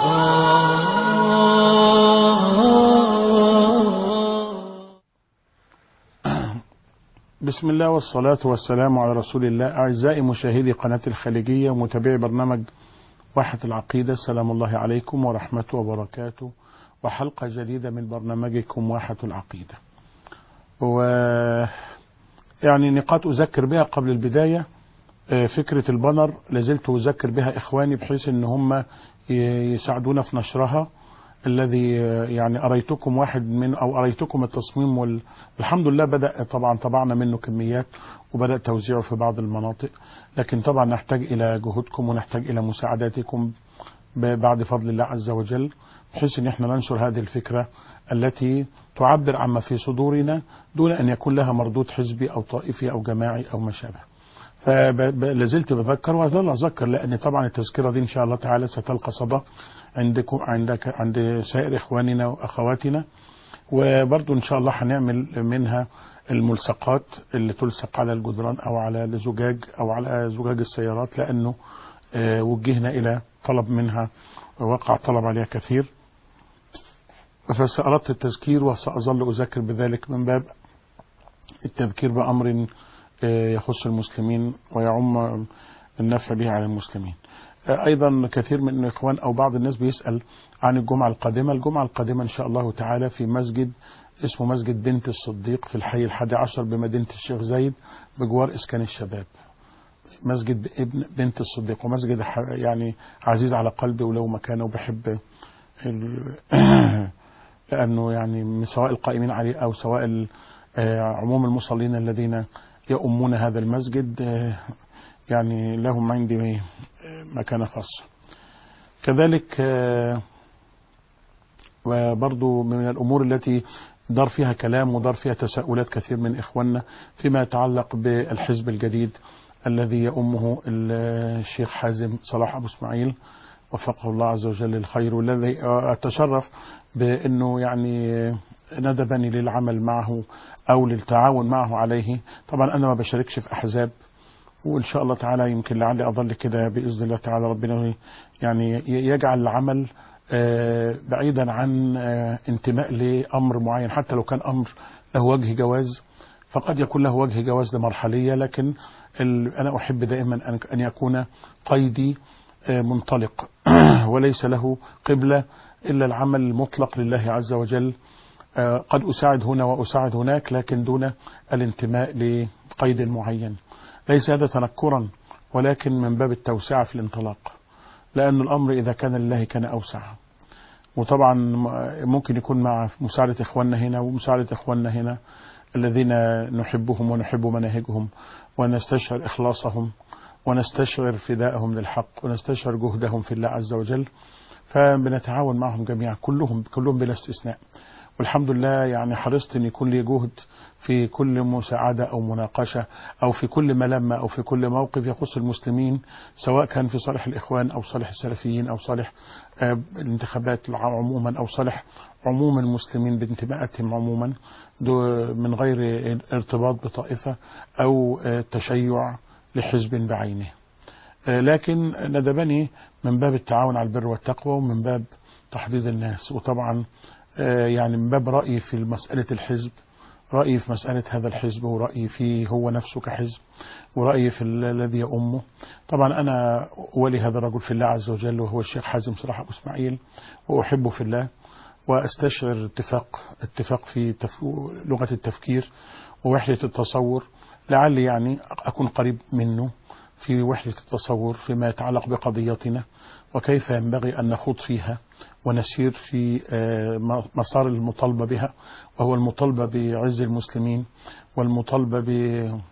بسم الله والصلاة والسلام على رسول الله أعزائي مشاهدي قناة الخليجية ومتابعي برنامج واحة العقيدة سلام الله عليكم ورحمته وبركاته وحلقة جديدة من برنامجكم واحة العقيدة و يعني نقاط أذكر بها قبل البداية فكرة البنر لازلت أذكر بها إخواني بحيث أن هم يساعدونا في نشرها الذي يعني أريتكم واحد من أو أريتكم التصميم والحمد لله بدأ طبعا طبعنا منه كميات وبدأ توزيعه في بعض المناطق لكن طبعا نحتاج إلى جهودكم ونحتاج إلى مساعداتكم بعد فضل الله عز وجل بحيث أن احنا ننشر هذه الفكرة التي تعبر عما في صدورنا دون أن يكون لها مردود حزبي أو طائفي أو جماعي أو ما شابه فلازلت بذكر وأظل أذكر لأن طبعا التذكرة دي إن شاء الله تعالى ستلقى صدى عندكم عندك عند سائر إخواننا وأخواتنا وبرضو إن شاء الله هنعمل منها الملصقات اللي تلصق على الجدران أو على الزجاج أو على زجاج السيارات لأنه وجهنا إلى طلب منها وقع طلب عليها كثير فسأردت التذكير وسأظل أذكر بذلك من باب التذكير بأمر يخص المسلمين ويعم النفع به على المسلمين أيضا كثير من الإخوان أو بعض الناس بيسأل عن الجمعة القادمة الجمعة القادمة إن شاء الله تعالى في مسجد اسمه مسجد بنت الصديق في الحي الحادي عشر بمدينة الشيخ زايد بجوار إسكان الشباب مسجد ابن بنت الصديق ومسجد يعني عزيز على قلبي ولو مكانه وبحب لأنه يعني سواء القائمين عليه أو سواء عموم المصلين الذين يؤمون هذا المسجد يعني لهم عندي مكانة خاصة كذلك وبرضو من الأمور التي دار فيها كلام ودار فيها تساؤلات كثير من إخواننا فيما يتعلق بالحزب الجديد الذي يؤمه الشيخ حازم صلاح أبو اسماعيل وفقه الله عز وجل الخير والذي أتشرف بأنه يعني ندبني للعمل معه أو للتعاون معه عليه طبعا أنا ما بشاركش في أحزاب وإن شاء الله تعالى يمكن لعلي أظل كده بإذن الله تعالى ربنا يعني يجعل العمل بعيدا عن انتماء لأمر معين حتى لو كان أمر له وجه جواز فقد يكون له وجه جواز لمرحلية لكن أنا أحب دائما أن يكون قيدي منطلق وليس له قبلة إلا العمل المطلق لله عز وجل قد أساعد هنا وأساعد هناك لكن دون الانتماء لقيد معين ليس هذا تنكرا ولكن من باب التوسعة في الانطلاق لأن الأمر إذا كان لله كان أوسع وطبعا ممكن يكون مع مساعدة إخواننا هنا ومساعدة إخواننا هنا الذين نحبهم ونحب مناهجهم ونستشعر إخلاصهم ونستشعر فدائهم للحق ونستشعر جهدهم في الله عز وجل فبنتعاون معهم جميعا كلهم كلهم بلا استثناء والحمد لله يعني حرصت ان يكون لي جهد في كل مساعدة او مناقشة او في كل ملمة او في كل موقف يخص المسلمين سواء كان في صالح الاخوان او صالح السلفيين او صالح الانتخابات عموما او صالح عموم المسلمين بانتماءاتهم عموما من غير ارتباط بطائفة او تشيع لحزب بعينه لكن ندبني من باب التعاون على البر والتقوى ومن باب تحضيض الناس وطبعا يعني من باب رأيي في مسألة الحزب رأيي في مسألة هذا الحزب ورأيي فيه هو نفسه كحزب ورأيي في الذي يؤمه طبعا أنا ولي هذا الرجل في الله عز وجل وهو الشيخ حازم صلاح أبو اسماعيل وأحبه في الله وأستشعر اتفاق اتفاق في تف... لغة التفكير ووحدة التصور لعلي يعني أكون قريب منه في وحدة التصور فيما يتعلق بقضيتنا وكيف ينبغي أن نخوض فيها ونسير في مسار المطالبة بها وهو المطالبة بعز المسلمين والمطالبة ب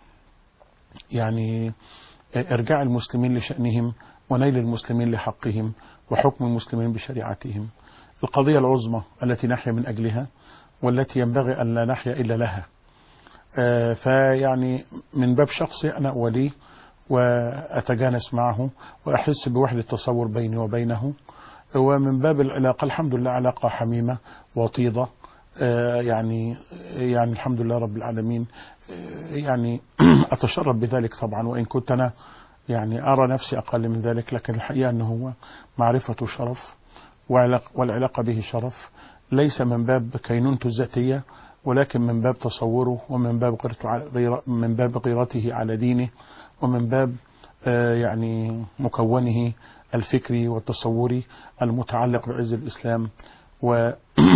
يعني إرجاع المسلمين لشأنهم ونيل المسلمين لحقهم وحكم المسلمين بشريعتهم القضية العظمى التي نحيا من أجلها والتي ينبغي أن لا نحيا إلا لها فيعني من باب شخصي أنا أوليه وأتجانس معه وأحس بوحدة تصور بيني وبينه ومن باب العلاقة الحمد لله علاقة حميمة وطيدة يعني يعني الحمد لله رب العالمين يعني أتشرف بذلك طبعا وإن كنت أنا يعني أرى نفسي أقل من ذلك لكن الحقيقة أنه هو معرفة شرف وعلاق- والعلاقة به شرف ليس من باب كينونته الذاتية ولكن من باب تصوره ومن باب غيرته على غير من باب غيرته على دينه ومن باب آه، يعني مكونه الفكري والتصوري المتعلق بعز الإسلام و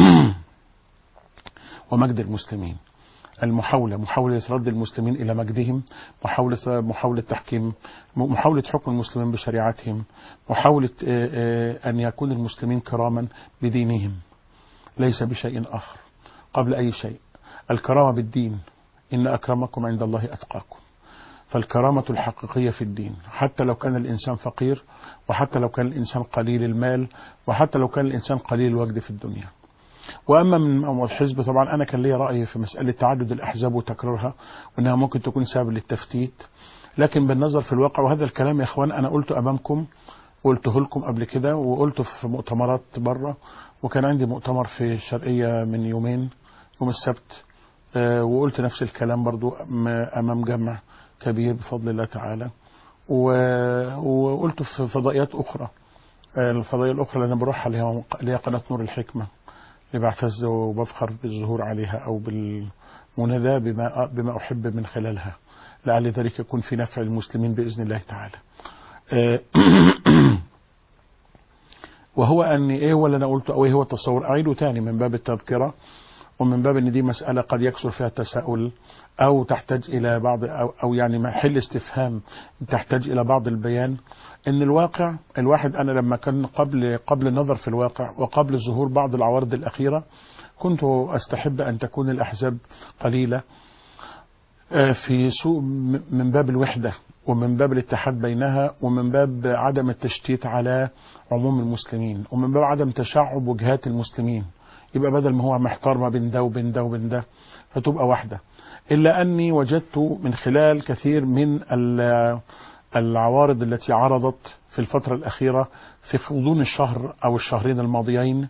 ومجد المسلمين المحاولة محاولة رد المسلمين إلى مجدهم محاولة محاولة تحكيم محاولة حكم المسلمين بشريعتهم محاولة آه، آه، أن يكون المسلمين كراما بدينهم ليس بشيء آخر قبل أي شيء الكرامة بالدين إن أكرمكم عند الله أتقاكم فالكرامة الحقيقية في الدين حتى لو كان الإنسان فقير وحتى لو كان الإنسان قليل المال وحتى لو كان الإنسان قليل الوجد في الدنيا واما من الحزب طبعا انا كان لي راي في مساله تعدد الاحزاب وتكرارها وانها ممكن تكون سبب للتفتيت لكن بالنظر في الواقع وهذا الكلام يا اخوان انا قلته امامكم وقلته لكم قبل كده وقلته في مؤتمرات بره وكان عندي مؤتمر في الشرقيه من يومين يوم السبت آه، وقلت نفس الكلام برضو أم- امام جمع كبير بفضل الله تعالى و- وقلته في فضائيات اخرى آه، الفضائيه الاخرى اللي انا بروحها اللي هي- اللي هي قناه نور الحكمه اللي بعتز وبفخر بالظهور عليها أو بالمناداة بما, بما أحب من خلالها لعل ذلك يكون في نفع المسلمين بإذن الله تعالى آه، وهو أن إيه هو اللي أنا قلته أو إيه هو التصور أعيده تاني من باب التذكرة ومن باب ان دي مسألة قد يكثر فيها التساؤل او تحتاج الى بعض او, أو يعني محل استفهام تحتاج الى بعض البيان ان الواقع الواحد انا لما كان قبل قبل النظر في الواقع وقبل ظهور بعض العوارض الاخيرة كنت استحب ان تكون الاحزاب قليلة آه، في سوء م- من باب الوحدة ومن باب الاتحاد بينها ومن باب عدم التشتيت على عموم المسلمين ومن باب عدم تشعب وجهات المسلمين يبقى بدل ما هو محتار ما بين ده وبين ده وبين ده فتبقى واحدة إلا أني وجدت من خلال كثير من ال- العوارض التي عرضت في الفترة الأخيرة في غضون الشهر أو الشهرين الماضيين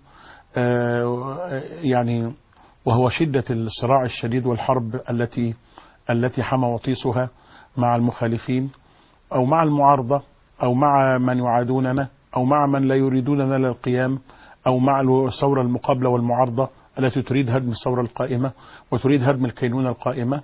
آه، يعني وهو شدة الصراع الشديد والحرب التي التي حمى وطيسها مع المخالفين أو مع المعارضة أو مع من يعادوننا أو مع من لا يريدوننا للقيام أو مع الثورة المقابلة والمعارضة التي تريد هدم الثورة القائمة وتريد هدم الكينونة القائمة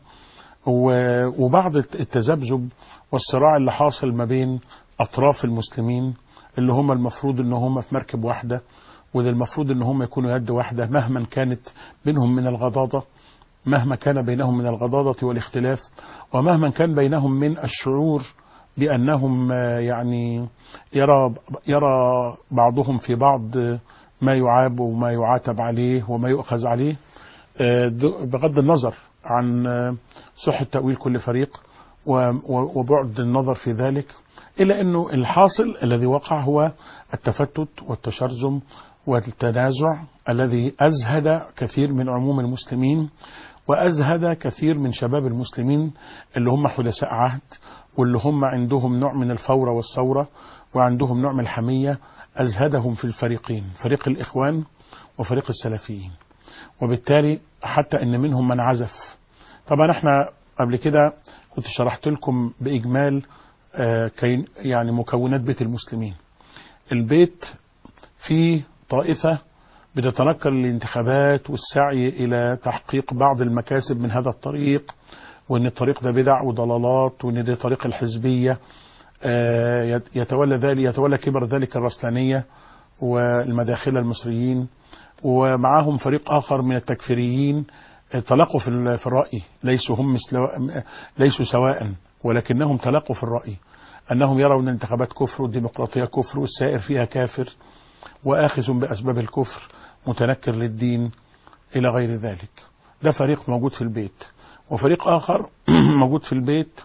و- وبعض التذبذب والصراع اللي حاصل ما بين أطراف المسلمين اللي هم المفروض ان هم في مركب واحدة وده المفروض ان هم يكونوا يد واحدة مهما كانت بينهم من الغضاضة مهما كان بينهم من الغضاضة والاختلاف ومهما كان بينهم من الشعور بأنهم آه، يعني يرى يرى بعضهم في بعض آه، ما يعاب وما يعاتب عليه وما يؤخذ عليه آه، ذ- بغض النظر عن آه، صحة تأويل كل فريق و- و- وبعد النظر في ذلك إلا أنه الحاصل الذي وقع هو التفتت والتشرذم والتنازع الذي أزهد كثير من عموم المسلمين وأزهد كثير من شباب المسلمين اللي هم حدثاء عهد واللي هم عندهم نوع من الفورة والثورة وعندهم نوع من الحمية أزهدهم في الفريقين فريق الإخوان وفريق السلفيين وبالتالي حتى ان منهم من عزف طبعا احنا قبل كده كنت شرحت لكم باجمال آه، كين يعني مكونات بيت المسلمين البيت فيه طائفة بتتنكر الانتخابات والسعي الى تحقيق بعض المكاسب من هذا الطريق وان الطريق ده بدع وضلالات وان ده طريق الحزبية آه، يت- يتولى ذلك يتولى كبر ذلك الرسلانية والمداخلة المصريين ومعهم فريق آخر من التكفيريين تلقوا في ال- في الرأي ليسوا هم مثل ليسوا سواء ولكنهم تلقوا في الرأي أنهم يرون أن الانتخابات كفر والديمقراطية كفر والسائر فيها كافر وآخذ بأسباب الكفر متنكر للدين إلى غير ذلك ده فريق موجود في البيت وفريق آخر موجود في البيت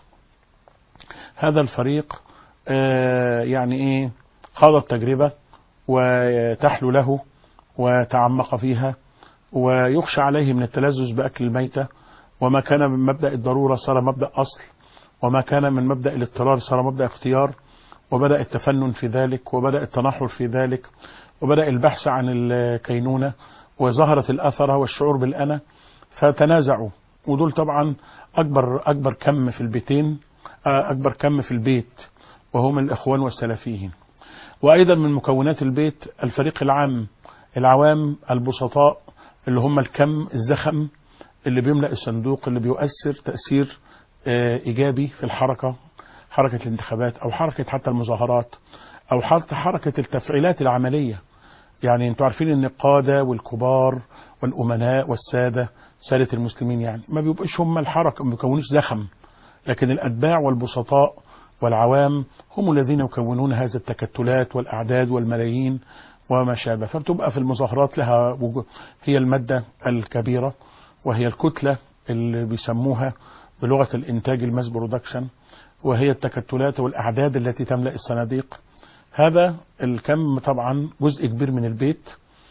هذا الفريق آه، يعني إيه خاض التجربة وتحلو له وتعمق فيها ويخشى عليه من التلذذ بأكل الميتة وما كان من مبدأ الضرورة صار مبدأ أصل وما كان من مبدأ الاضطرار صار مبدأ اختيار وبدأ التفنن في ذلك وبدأ التنحر في ذلك وبدأ البحث عن الكينونة وظهرت الأثرة والشعور بالأنا فتنازعوا ودول طبعا أكبر أكبر كم في البيتين آه، أكبر كم في البيت وهم الإخوان والسلفيين وأيضا من مكونات البيت الفريق العام العوام البسطاء اللي هم الكم الزخم اللي بيملأ الصندوق اللي بيؤثر تأثير آه، إيجابي في الحركة حركة الانتخابات أو حركة حتى المظاهرات أو حتى حركة التفعيلات العملية يعني انتوا عارفين ان القادة والكبار والأمناء والسادة سادة المسلمين يعني ما بيبقوش هم الحركة ما بيكونوش زخم لكن الأتباع والبسطاء والعوام هم الذين يكونون هذا التكتلات والأعداد والملايين وما شابه فبتبقى في المظاهرات لها وجو- هي المادة الكبيرة وهي الكتلة اللي بيسموها بلغة الإنتاج الماس برودكشن وهي التكتلات والأعداد التي تملأ الصناديق هذا الكم طبعا جزء كبير من البيت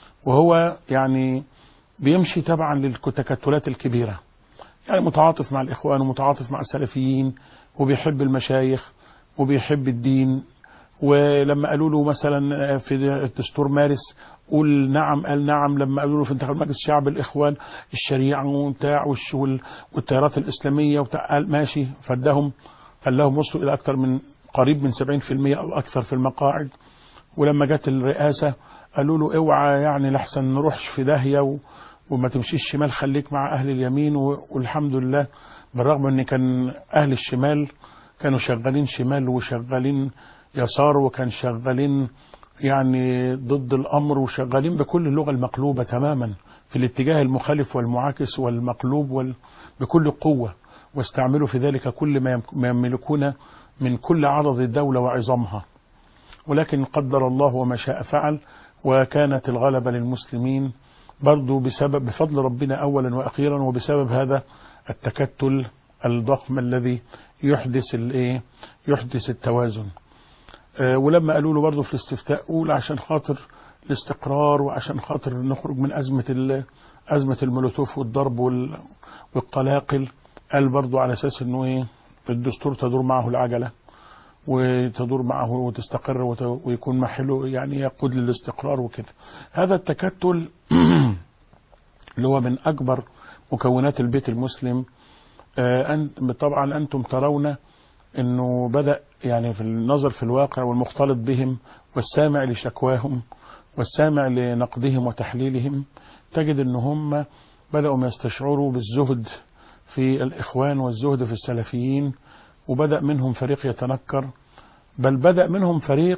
وهو يعني بيمشي تبعا للتكتلات الكبيرة يعني متعاطف مع الإخوان ومتعاطف مع السلفيين وبيحب المشايخ وبيحب الدين ولما قالوا له مثلا في الدستور مارس قول نعم قال نعم لما قالوا له في انتخاب مجلس الشعب الاخوان الشريعه وبتاع والش- وال- والتيارات الاسلاميه وبتاع قال ماشي فدهم خلاهم وصلوا الى اكثر من قريب من 70% او اكثر في المقاعد ولما جت الرئاسه قالوا له اوعى يعني لحسن نروحش في داهيه و وما تمشيش شمال خليك مع اهل اليمين و- والحمد لله بالرغم ان كان اهل الشمال كانوا شغالين شمال وشغالين يسار وكان شغالين يعني ضد الامر وشغالين بكل اللغه المقلوبه تماما في الاتجاه المخالف والمعاكس والمقلوب وال... بكل قوه واستعملوا في ذلك كل ما يم- ما يملكون من كل عرض الدوله وعظامها ولكن قدر الله وما شاء فعل وكانت الغلبه للمسلمين برضو بسبب بفضل ربنا اولا واخيرا وبسبب هذا التكتل الضخم الذي يحدث الايه يحدث التوازن آه، ولما قالوا له برضه في الاستفتاء قول عشان خاطر الاستقرار وعشان خاطر نخرج من أزمة ال- أزمة المولوتوف والضرب وال- والقلاقل قال برضه على أساس إنه إيه الدستور تدور معه العجلة وتدور معه وتستقر وت- ويكون محله يعني يقود للاستقرار وكده هذا التكتل اللي هو من أكبر مكونات البيت المسلم آه، أن- طبعا أنتم ترون انه بدا يعني في النظر في الواقع والمختلط بهم والسامع لشكواهم والسامع لنقدهم وتحليلهم تجد ان هم بداوا يستشعروا بالزهد في الاخوان والزهد في السلفيين وبدا منهم فريق يتنكر بل بدا منهم فريق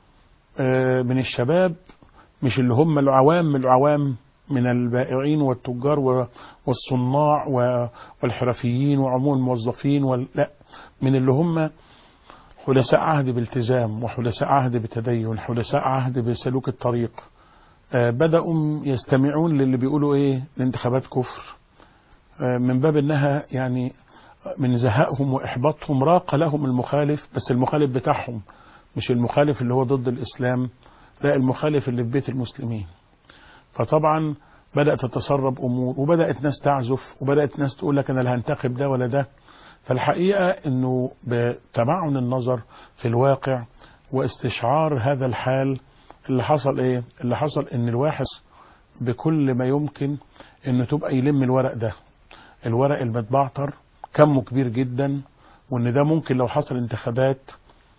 آه، من الشباب مش اللي هم العوام العوام من البائعين والتجار و- والصناع و- والحرفيين وعموم الموظفين وال... لا من اللي هم حدثاء عهد بالتزام وحدثاء عهد بتدين حدثاء عهد بسلوك الطريق آه، بدأوا يستمعون للي بيقولوا ايه الانتخابات كفر آه، من باب انها يعني من زهائهم واحباطهم راق لهم المخالف بس المخالف بتاعهم مش المخالف اللي هو ضد الاسلام لا المخالف اللي في بيت المسلمين فطبعا بدأت تتسرب امور وبدأت ناس تعزف وبدأت ناس تقول لك انا لا هنتخب ده ولا ده فالحقيقة انه بتمعن النظر في الواقع واستشعار هذا الحال اللي حصل ايه اللي حصل ان الواحد بكل ما يمكن انه تبقى يلم الورق ده الورق المتبعتر كمه كبير جدا وان ده ممكن لو حصل انتخابات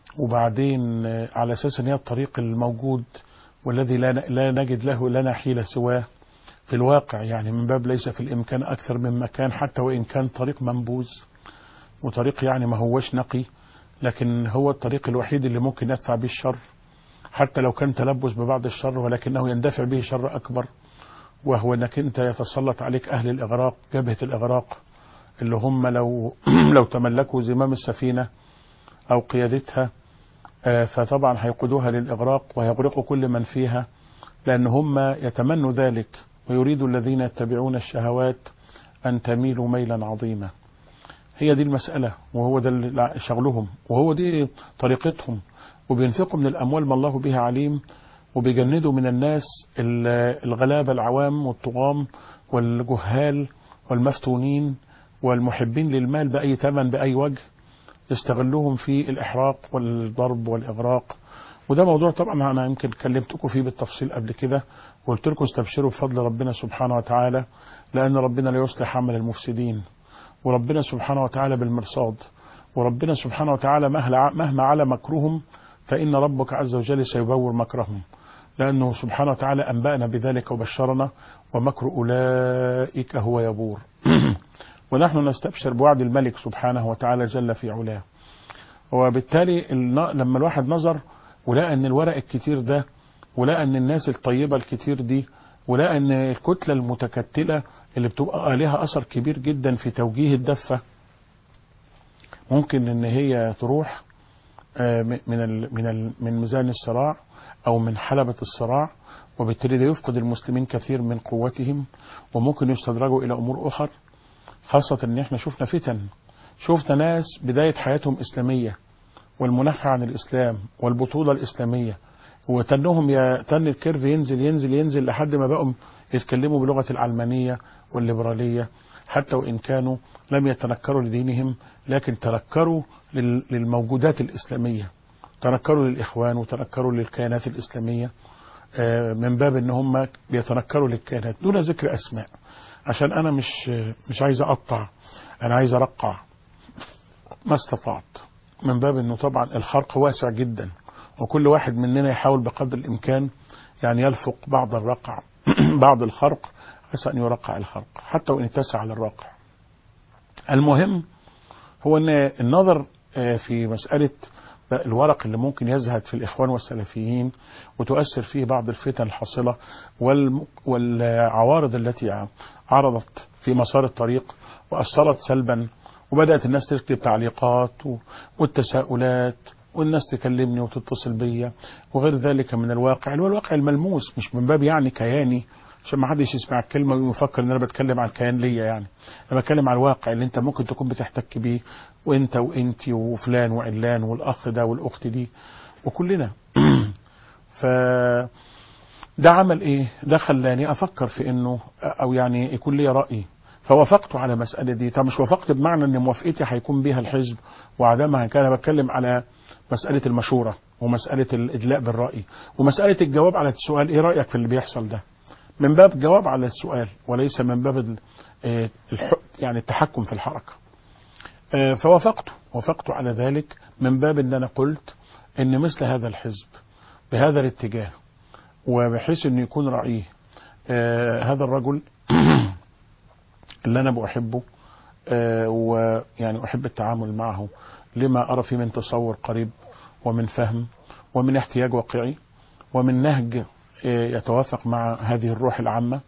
وبعدين آه، على اساس ان هي الطريق الموجود والذي لا لا نجد له لنا حيلة سواه في الواقع يعني من باب ليس في الامكان اكثر من مكان حتى وان كان طريق منبوذ وطريق يعني ما هوش نقي لكن هو الطريق الوحيد اللي ممكن يدفع به الشر حتى لو كان تلبس ببعض الشر ولكنه يندفع به شر أكبر وهو أنك أنت يتسلط عليك أهل الإغراق جبهة الإغراق اللي هم لو لو تملكوا زمام السفينة أو قيادتها آه، فطبعا هيقودوها للإغراق ويغرقوا كل من فيها لأن هم يتمنوا ذلك ويريد الذين يتبعون الشهوات أن تميلوا ميلا عظيما هي دي المسألة وهو ده اللي شغلهم وهو دي طريقتهم وبينفقوا من الأموال ما الله بها عليم وبيجندوا من الناس ال- الغلابة العوام والطغام والجهال والمفتونين والمحبين للمال بأي ثمن بأي وجه يستغلوهم في الإحراق والضرب والإغراق وده موضوع طبعا أنا يمكن كلمتكم فيه بالتفصيل قبل كده وقلت لكم استبشروا بفضل ربنا سبحانه وتعالى لأن ربنا لا يصلح عمل المفسدين وربنا سبحانه وتعالى بالمرصاد وربنا سبحانه وتعالى مهلا- مهما على مكرهم فإن ربك عز وجل سيبور مكرهم لأنه سبحانه وتعالى أنبأنا بذلك وبشرنا ومكر أولئك هو يبور ونحن نستبشر بوعد الملك سبحانه وتعالى جل في علاه وبالتالي لما الواحد نظر ولقى ان الورق الكتير ده ولقى ان الناس الطيبة الكتير دي ولقى ان الكتلة المتكتلة اللي بتبقى لها اثر كبير جدا في توجيه الدفة ممكن ان هي تروح من ال من ال من ميزان الصراع او من حلبة الصراع وبالتالي ده يفقد المسلمين كثير من قوتهم وممكن يستدرجوا الى امور اخر خاصة ان احنا شفنا فتن شفنا ناس بداية حياتهم اسلامية والمنافعة عن الاسلام والبطولة الاسلامية وتنهم يا تن الكيرف ينزل ينزل ينزل لحد ما بقوا يتكلموا بلغة العلمانية والليبرالية حتى وإن كانوا لم يتنكروا لدينهم لكن تنكروا للموجودات الإسلامية تنكروا للإخوان وتنكروا للكيانات الإسلامية من باب ان هم بيتنكروا للكيانات دون ذكر اسماء عشان انا مش مش عايز اقطع انا عايز ارقع ما استطعت من باب انه طبعا الخرق واسع جدا وكل واحد مننا يحاول بقدر الامكان يعني يلفق بعض الرقع بعض الخرق عسى ان يرقع الخرق حتى وان اتسع على الرقع المهم هو ان النظر في مساله الورق اللي ممكن يزهد في الإخوان والسلفيين وتؤثر فيه بعض الفتن الحاصلة والعوارض التي عرضت في مسار الطريق وأثرت سلبا وبدأت الناس تكتب تعليقات والتساؤلات والناس تكلمني وتتصل بيا وغير ذلك من الواقع اللي هو الواقع الملموس مش من باب يعني كياني عشان ما حدش يسمع الكلمه ويفكر ان انا بتكلم عن كيان ليا يعني انا بتكلم عن الواقع اللي انت ممكن تكون بتحتك بيه وانت وانت وفلان وعلان والاخ ده والاخت دي وكلنا ف ده عمل ايه ده خلاني افكر في انه او يعني يكون لي راي فوافقت على مسألة دي طب مش وافقت بمعنى ان موافقتي هيكون بيها الحزب وعدمها كان بتكلم على مسألة المشورة ومسألة الإدلاء بالرأي ومسألة الجواب على السؤال ايه رأيك في اللي بيحصل ده من باب جواب على السؤال وليس من باب يعني التحكم في الحركة فوافقت وافقت على ذلك من باب ان انا قلت ان مثل هذا الحزب بهذا الاتجاه وبحيث انه يكون رأيه هذا الرجل اللي انا بحبه ويعني احب التعامل معه لما ارى فيه من تصور قريب ومن فهم ومن احتياج واقعي ومن نهج يتوافق مع هذه الروح العامة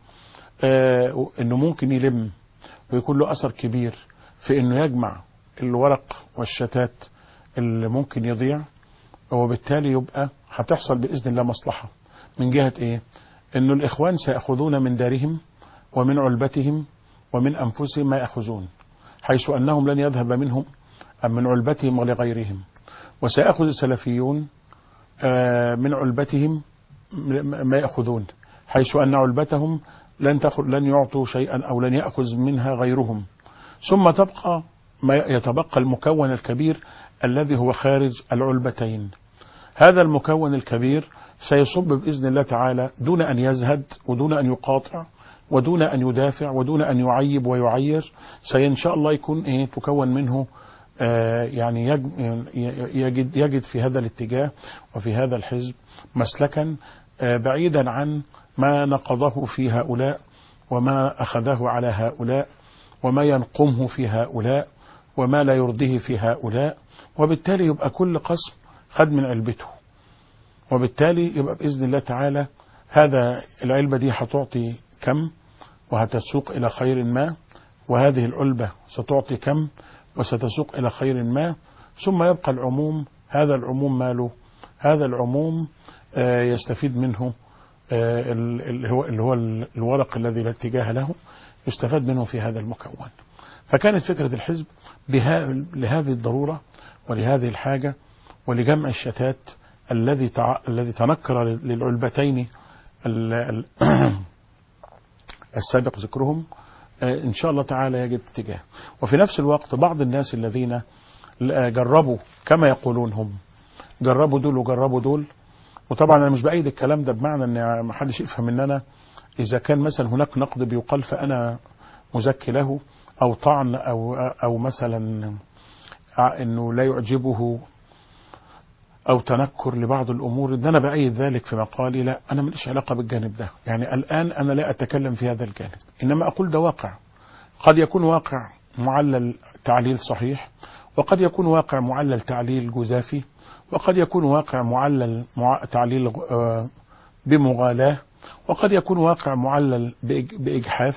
انه ممكن يلم ويكون له اثر كبير في انه يجمع الورق والشتات اللي ممكن يضيع وبالتالي يبقى هتحصل باذن الله مصلحة من جهة ايه انه الاخوان سيأخذون من دارهم ومن علبتهم ومن انفسهم ما يأخذون حيث انهم لن يذهب منهم أم من علبتهم ولغيرهم وسيأخذ السلفيون من علبتهم ما يأخذون حيث أن علبتهم لن تأخذ لن يعطوا شيئا أو لن يأخذ منها غيرهم ثم تبقى ما يتبقى المكون الكبير الذي هو خارج العلبتين هذا المكون الكبير سيصب بإذن الله تعالى دون أن يزهد ودون أن يقاطع ودون أن يدافع ودون أن يعيب ويعير سإن شاء الله يكون إيه تكون منه آه يعني يجد, يجد في هذا الاتجاه وفي هذا الحزب مسلكا آه بعيدا عن ما نقضه في هؤلاء وما أخذه على هؤلاء وما ينقمه في هؤلاء وما لا يرضيه في هؤلاء وبالتالي يبقى كل قسم خد من علبته وبالتالي يبقى بإذن الله تعالى هذا العلبة دي هتعطي كم وهتسوق إلى خير ما وهذه العلبة ستعطي كم وستسوق إلى خير ما ثم يبقى العموم هذا العموم ماله هذا العموم آه يستفيد منه آه اللي هو اللي هو الورق الذي لا اتجاه له يستفاد منه في هذا المكون فكانت فكرة الحزب بها لهذه الضرورة ولهذه الحاجة ولجمع الشتات الذي تع... الذي تنكر للعلبتين ال... السابق ذكرهم إن شاء الله تعالى يجد اتجاه وفي نفس الوقت بعض الناس الذين جربوا كما يقولون هم جربوا دول وجربوا دول وطبعا أنا مش بأيد الكلام ده بمعنى أن ما حدش يفهم ان أنا إذا كان مثلا هناك نقد بيقال فأنا مزكي له أو طعن أو أو مثلا أنه لا يعجبه او تنكر لبعض الامور ان انا بايد ذلك في مقالي لا انا ماليش علاقه بالجانب ده يعني الان انا لا اتكلم في هذا الجانب انما اقول ده واقع قد يكون واقع معلل تعليل صحيح وقد يكون واقع معلل تعليل جزافي وقد يكون واقع معلل مع... تعليل آه، بمغالاه وقد يكون واقع معلل بإج... باجحاف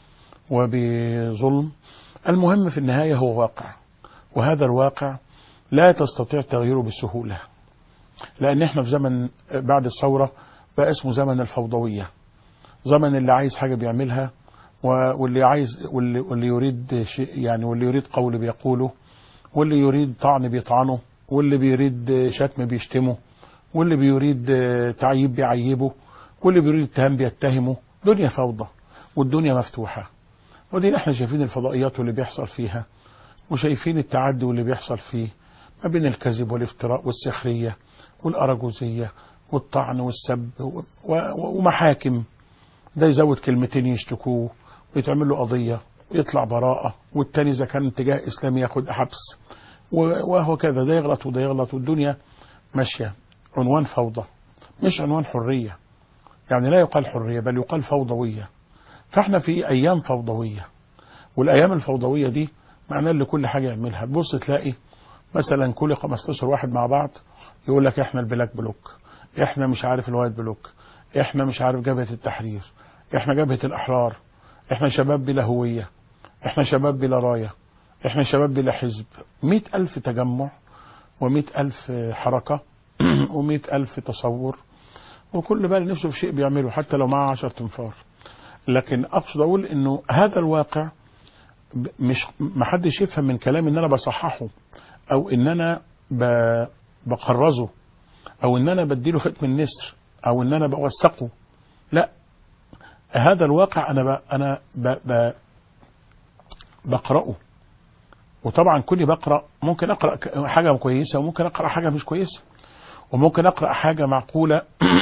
وبظلم المهم في النهايه هو واقع وهذا الواقع لا تستطيع تغييره بسهوله لان احنا في زمن بعد الثوره بقى اسمه زمن الفوضويه زمن اللي عايز حاجه بيعملها واللي عايز واللي, واللي يريد شيء يعني واللي يريد قول بيقوله واللي يريد طعن بيطعنه واللي بيريد شتم بيشتمه واللي بيريد تعييب بيعيبه واللي بيريد اتهام بيتهمه دنيا فوضى والدنيا مفتوحه ودي احنا شايفين الفضائيات واللي بيحصل فيها وشايفين التعدي واللي بيحصل فيه ما بين الكذب والافتراء والسخريه والأراجوزية والطعن والسب ومحاكم ده يزود كلمتين يشتكوه ويتعمل له قضية ويطلع براءة والتاني إذا كان اتجاه إسلامي ياخد حبس وهو كذا ده يغلط وده يغلط والدنيا ماشية عنوان فوضى مش عنوان حرية يعني لا يقال حرية بل يقال فوضوية فاحنا في أيام فوضوية والأيام الفوضوية دي معناه اللي كل حاجة يعملها تبص تلاقي مثلا كل 15 واحد مع بعض يقول لك احنا البلاك بلوك احنا مش عارف الوايت بلوك احنا مش عارف جبهة التحرير احنا جبهة الأحرار احنا شباب بلا هوية احنا شباب بلا راية احنا شباب بلا حزب مئة ألف تجمع ومئة ألف حركة ومئة ألف تصور وكل بال نفسه في شيء بيعمله حتى لو معاه عشر تنفار لكن أقصد أقول إنه هذا الواقع مش محدش يفهم من كلامي إن أنا بصححه أو إن أنا بقرزه او ان انا بديله ختم النسر او ان انا بوثقه لا هذا الواقع انا ب... انا ب... ب... بقراه وطبعا كل بقرا ممكن اقرا حاجه كويسه وممكن اقرا حاجه مش كويسه وممكن اقرا حاجه معقوله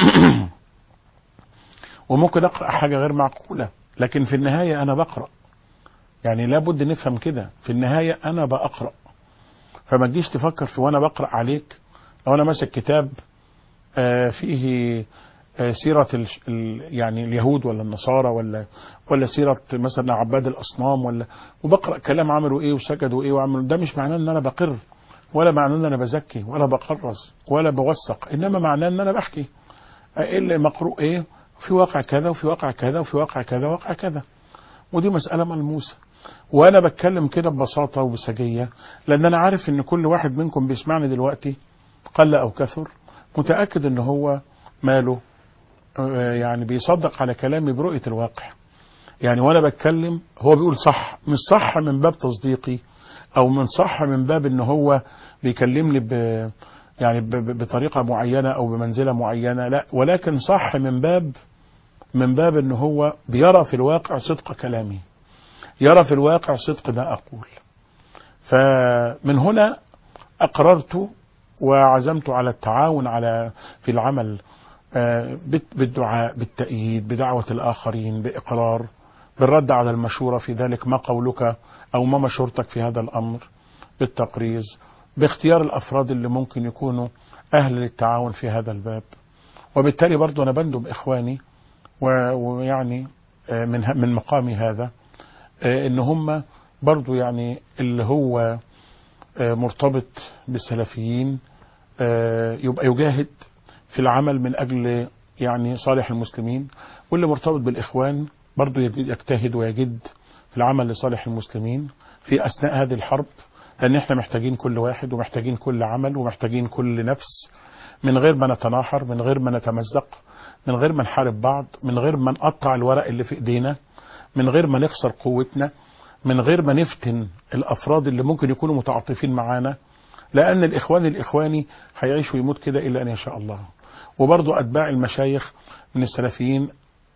وممكن اقرا حاجه غير معقوله لكن في النهايه انا بقرا يعني لابد نفهم كده في النهايه انا بقرا فما تجيش تفكر في وانا بقرا عليك لو انا ماسك كتاب فيه سيرة يعني اليهود ولا النصارى ولا ولا سيرة مثلا عباد الأصنام ولا وبقرأ كلام عملوا إيه وسجدوا إيه وعملوا ده مش معناه إن أنا بقر ولا معناه إن أنا بزكي ولا بقرص ولا بوثق إنما معناه إن أنا بحكي إيه اللي مقروء إيه في واقع كذا وفي واقع كذا وفي واقع كذا وواقع كذا ودي مسألة ملموسة وأنا بتكلم كده ببساطة وبسجية لأن أنا عارف إن كل واحد منكم بيسمعني دلوقتي قل أو كثر متأكد ان هو ماله يعني بيصدق على كلامي برؤية الواقع يعني وانا بتكلم هو بيقول صح مش صح من باب تصديقي او من صح من باب ان هو بيكلمني ب يعني بطريقة معينة او بمنزلة معينة لا ولكن صح من باب من باب ان هو بيرى في الواقع صدق كلامي يرى في الواقع صدق ما اقول فمن هنا اقررت وعزمت على التعاون على في العمل بالدعاء بالتأييد بدعوة الآخرين بإقرار بالرد على المشورة في ذلك ما قولك أو ما مشورتك في هذا الأمر بالتقريز باختيار الأفراد اللي ممكن يكونوا أهل للتعاون في هذا الباب وبالتالي برضو أنا بندب إخواني ويعني من من مقامي هذا إن هم برضو يعني اللي هو مرتبط بالسلفيين يبقى يجاهد في العمل من أجل يعني صالح المسلمين واللي مرتبط بالإخوان برضو يجتهد ويجد في العمل لصالح المسلمين في أثناء هذه الحرب لأن احنا محتاجين كل واحد ومحتاجين كل عمل ومحتاجين كل نفس من غير ما نتناحر من غير ما نتمزق من غير ما نحارب بعض من غير ما نقطع الورق اللي في ايدينا من غير ما نخسر قوتنا من غير ما نفتن الافراد اللي ممكن يكونوا متعاطفين معانا لان الاخوان الاخواني هيعيش ويموت كده الا ان يشاء الله وبرضه اتباع المشايخ من السلفيين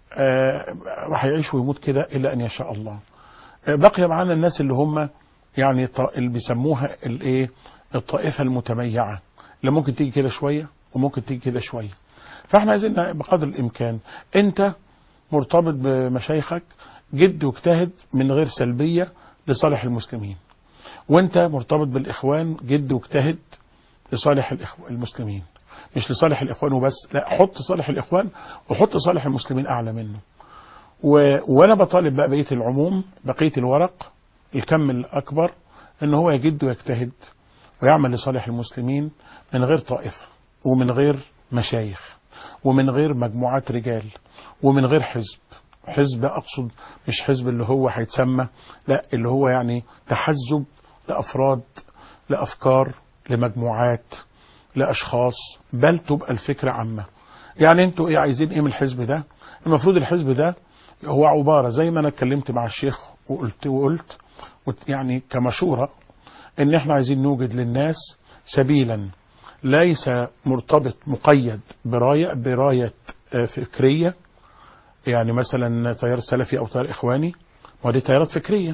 هيعيش ويموت كده الا ان يشاء الله بقي معانا الناس اللي هم يعني اللي بيسموها الايه الطائفه المتميعه اللي ممكن تيجي كده شويه وممكن تيجي كده شويه فاحنا عايزين بقدر الامكان انت مرتبط بمشايخك جد واجتهد من غير سلبيه لصالح المسلمين وانت مرتبط بالاخوان جد واجتهد لصالح الإخوة المسلمين مش لصالح الإخوان وبس لا حط صالح الإخوان وحط صالح المسلمين أعلى منه و... وأنا بطالب بقى بقية العموم بقية الورق الكم الأكبر إن هو يجد ويجتهد ويعمل لصالح المسلمين من غير طائفة ومن غير مشايخ ومن غير مجموعات رجال ومن غير حزب حزب أقصد مش حزب اللي هو هيتسمى لا اللي هو يعني تحزب لأفراد لأفكار لمجموعات لأشخاص بل تبقى الفكرة عامة يعني انتوا ايه عايزين ايه من الحزب ده المفروض الحزب ده هو عبارة زي ما انا اتكلمت مع الشيخ وقلت وقلت يعني كمشورة ان احنا عايزين نوجد للناس سبيلا ليس مرتبط مقيد براية براية فكرية يعني مثلا تيار سلفي او تيار اخواني ودي تيارات فكرية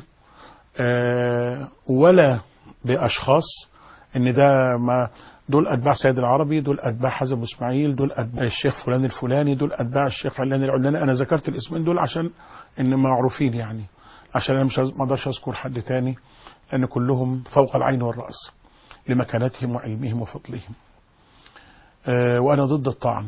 ولا باشخاص ان ده ما دول اتباع سيد العربي دول اتباع حزب اسماعيل دول اتباع الشيخ فلان الفلاني دول اتباع الشيخ علان العلاني انا ذكرت الاسمين دول عشان ان معروفين يعني عشان انا مش ما اقدرش اذكر حد تاني لان كلهم فوق العين والراس لمكانتهم وعلمهم وفضلهم أه وانا ضد الطعن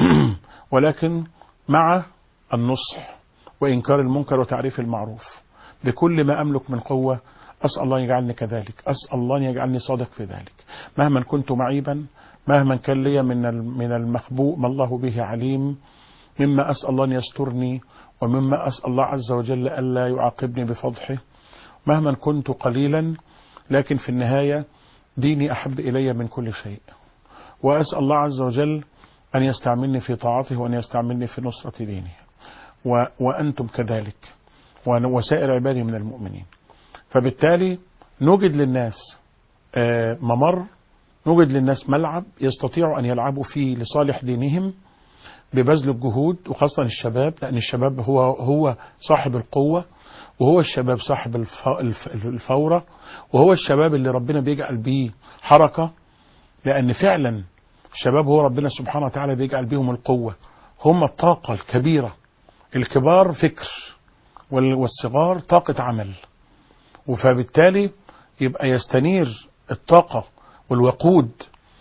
ولكن مع النصح وانكار المنكر وتعريف المعروف بكل ما املك من قوه أسأل الله يجعلني كذلك أسأل الله أن يجعلني صادق في ذلك مهما كنت معيبا مهما كان لي من من المخبوء ما الله به عليم مما أسأل الله أن يسترني ومما أسأل الله عز وجل ألا يعاقبني بفضحه مهما كنت قليلا لكن في النهاية ديني أحب إلي من كل شيء وأسأل الله عز وجل أن يستعملني في طاعته وأن يستعملني في نصرة دينه و وأنتم كذلك وسائر عبادي من المؤمنين فبالتالي نوجد للناس ممر نوجد للناس ملعب يستطيعوا أن يلعبوا فيه لصالح دينهم ببذل الجهود وخاصة الشباب لأن الشباب هو هو صاحب القوة وهو الشباب صاحب الفورة وهو الشباب اللي ربنا بيجعل بيه حركة لأن فعلا الشباب هو ربنا سبحانه وتعالى بيجعل بيهم القوة هم الطاقة الكبيرة الكبار فكر والصغار طاقة عمل فبالتالي يبقى يستنير الطاقة والوقود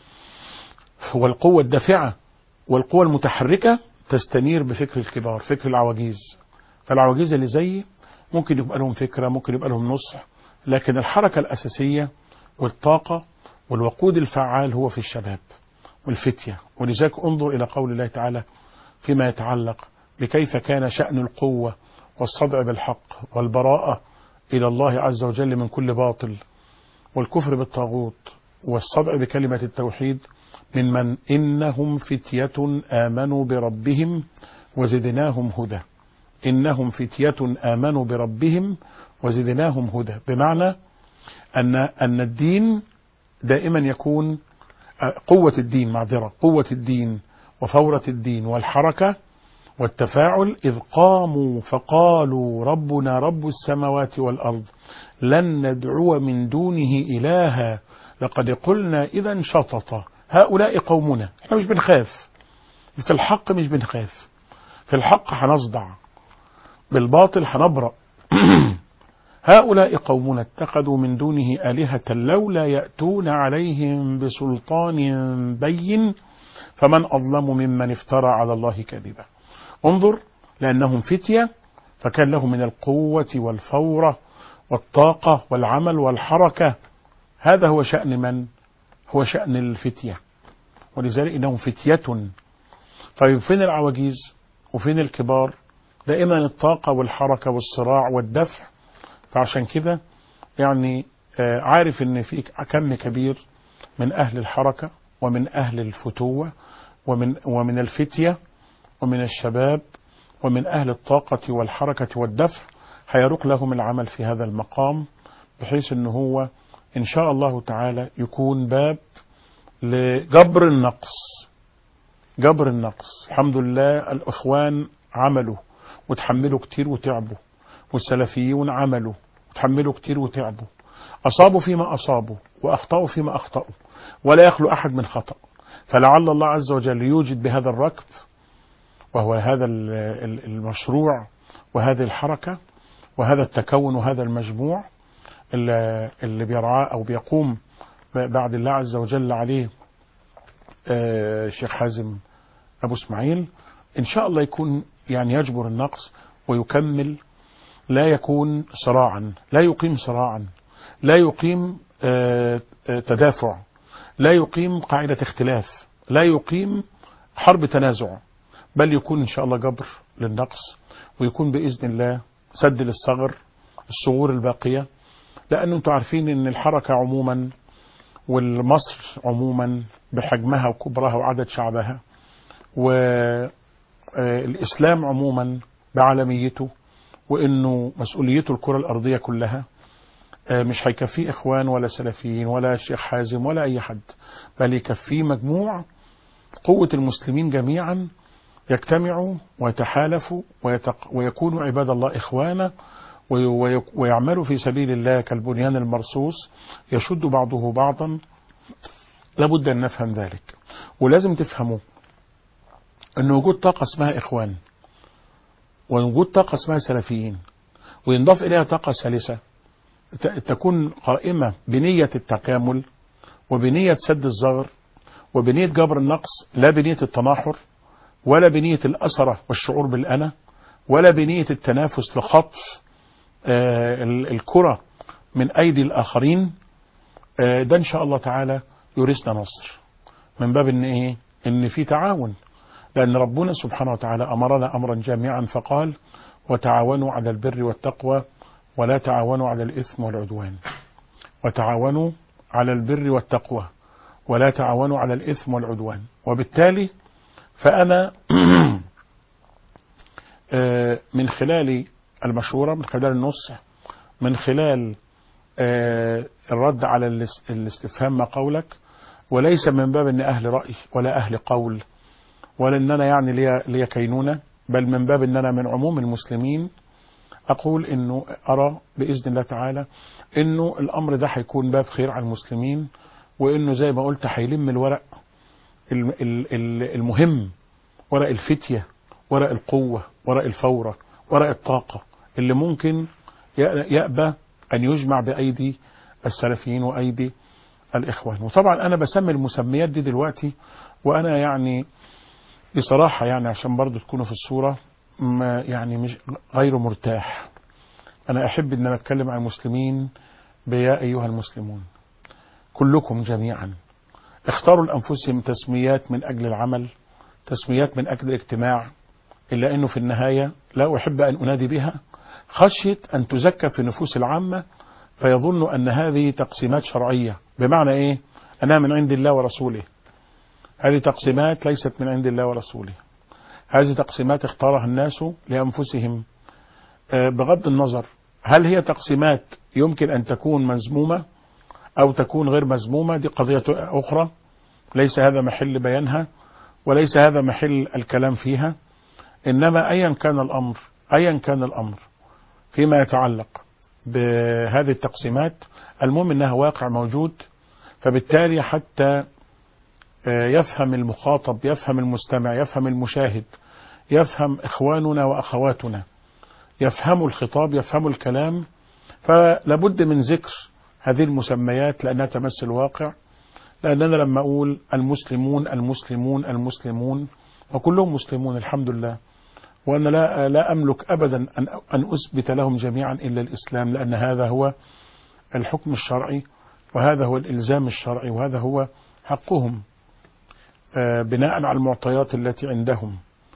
والقوة الدافعة والقوة المتحركة تستنير بفكر الكبار فكر العواجيز فالعواجيز اللي زيي ممكن يبقى لهم فكرة ممكن يبقى لهم نصح لكن الحركة الأساسية والطاقة والوقود الفعال هو في الشباب والفتية ولذلك انظر إلى قول الله تعالى فيما يتعلق بكيف كان شأن القوة والصدع بالحق والبراءة إلى الله عز وجل من كل باطل والكفر بالطاغوت والصدع بكلمة التوحيد من من إنهم فتية آمنوا بربهم وزدناهم هدى إنهم فتية آمنوا بربهم وزدناهم هدى بمعنى أن أن الدين دائما يكون قوة الدين معذرة قوة الدين وفورة الدين والحركة والتفاعل إذ قاموا فقالوا ربنا رب السماوات والأرض لن ندعو من دونه إلها لقد قلنا إذا شطط هؤلاء قومنا احنا مش بنخاف في الحق مش بنخاف في الحق هنصدع بالباطل هنبرأ هؤلاء قومنا اتخذوا من دونه آلهة لولا يأتون عليهم بسلطان بين فمن أظلم ممن افترى على الله كذبا انظر لأنهم فتية فكان لهم من القوة والفورة والطاقة والعمل والحركة هذا هو شأن من هو شأن الفتية ولذلك إنهم فتية طيب فين العواجيز وفين الكبار دائما الطاقة والحركة والصراع والدفع فعشان كده يعني عارف ان في كم كبير من اهل الحركة ومن اهل الفتوة ومن ومن الفتية ومن الشباب ومن اهل الطاقة والحركة والدفع هيروق لهم العمل في هذا المقام بحيث ان هو ان شاء الله تعالى يكون باب لجبر النقص جبر النقص الحمد لله الاخوان عملوا وتحملوا كتير وتعبوا والسلفيون عملوا وتحملوا كتير وتعبوا أصابوا فيما أصابوا وأخطأوا فيما أخطأوا ولا يخلو أحد من خطأ فلعل الله عز وجل يوجد بهذا الركب وهو هذا المشروع وهذه الحركة وهذا التكون وهذا المجموع اللي بيرعاه أو بيقوم بعد الله عز وجل عليه آه، الشيخ حازم أبو اسماعيل إن شاء الله يكون يعني يجبر النقص ويكمل لا يكون صراعا لا يقيم صراعا لا يقيم آه، آه، تدافع لا يقيم قاعدة اختلاف لا يقيم حرب تنازع بل يكون إن شاء الله جبر للنقص ويكون بإذن الله سد للثغر الثغور الباقية لأن أنتم عارفين أن الحركة عموما والمصر عموما بحجمها وكبرها وعدد شعبها والإسلام عموما بعالميته وأنه مسؤوليته الكرة الأرضية كلها آه، مش هيكفيه إخوان ولا سلفيين ولا شيخ حازم ولا أي حد بل يكفيه مجموع قوة المسلمين جميعا يجتمعوا ويتحالفوا ويتق... ويكونوا عباد الله إخوانا وي... وي... ويعملوا في سبيل الله كالبنيان المرصوص يشد بعضه بعضا لابد أن نفهم ذلك ولازم تفهموا أن وجود طاقة اسمها إخوان ووجود طاقة اسمها سلفيين وينضاف إليها طاقة ثالثة ت- تكون قائمة بنية التكامل وبنية سد الزغر وبنية جبر النقص لا بنية التناحر ولا بنية الأسرة والشعور بالأنا ولا بنية التنافس لخطف آه، ال- الكرة من أيدي الآخرين آه، ده إن شاء الله تعالى يورثنا نصر من باب إن إيه إن في تعاون لأن ربنا سبحانه وتعالى أمرنا أمرا جامعا فقال وتعاونوا على البر والتقوى ولا تعاونوا على الإثم والعدوان وتعاونوا على البر والتقوى ولا تعاونوا على الإثم والعدوان وبالتالي فأنا آه، من خلال المشورة من خلال النصح من خلال آه، الرد على الاس- الاستفهام ما قولك وليس من باب ان اهل رأي ولا اهل قول ولا ان انا يعني ليا ليا كينونة بل من باب ان انا من عموم المسلمين اقول انه ارى باذن الله تعالى انه الامر ده هيكون باب خير على المسلمين وانه زي ما قلت هيلم الورق الم- ال- ال- المهم ورق الفتية ورق القوة ورق الفورة ورق الطاقة اللي ممكن يأ- يأبى أن يجمع بأيدي السلفيين وأيدي الإخوان وطبعا أنا بسمي المسميات دي دلوقتي وأنا يعني بصراحة يعني عشان برضو تكونوا في الصورة ما يعني مش غير مرتاح أنا أحب أن أنا أتكلم عن المسلمين بيا أيها المسلمون كلكم جميعا اختاروا لأنفسهم تسميات من أجل العمل تسميات من أجل الاجتماع إلا أنه في النهاية لا أحب أن أنادي بها خشية أن تزكى في النفوس العامة فيظن أن هذه تقسيمات شرعية بمعنى إيه أنها من عند الله ورسوله هذه تقسيمات ليست من عند الله ورسوله هذه تقسيمات اختارها الناس لأنفسهم آه، بغض النظر هل هي تقسيمات يمكن أن تكون مذمومة أو تكون غير مذمومة دي قضية أخرى ليس هذا محل بيانها وليس هذا محل الكلام فيها إنما أيا كان الأمر أيا كان الأمر فيما يتعلق بهذه التقسيمات المهم أنها واقع موجود فبالتالي حتى آه، يفهم المخاطب يفهم المستمع يفهم المشاهد يفهم إخواننا وأخواتنا يفهموا الخطاب يفهموا الكلام فلابد من ذكر هذه المسميات لأنها تمس الواقع لأننا لما أقول المسلمون المسلمون المسلمون وكلهم مسلمون الحمد لله وأنا لا, لا أملك أبدا أن, أن أثبت لهم جميعا إلا الإسلام لأن هذا هو الحكم الشرعي وهذا هو الإلزام الشرعي وهذا هو حقهم آه، بناء على المعطيات التي عندهم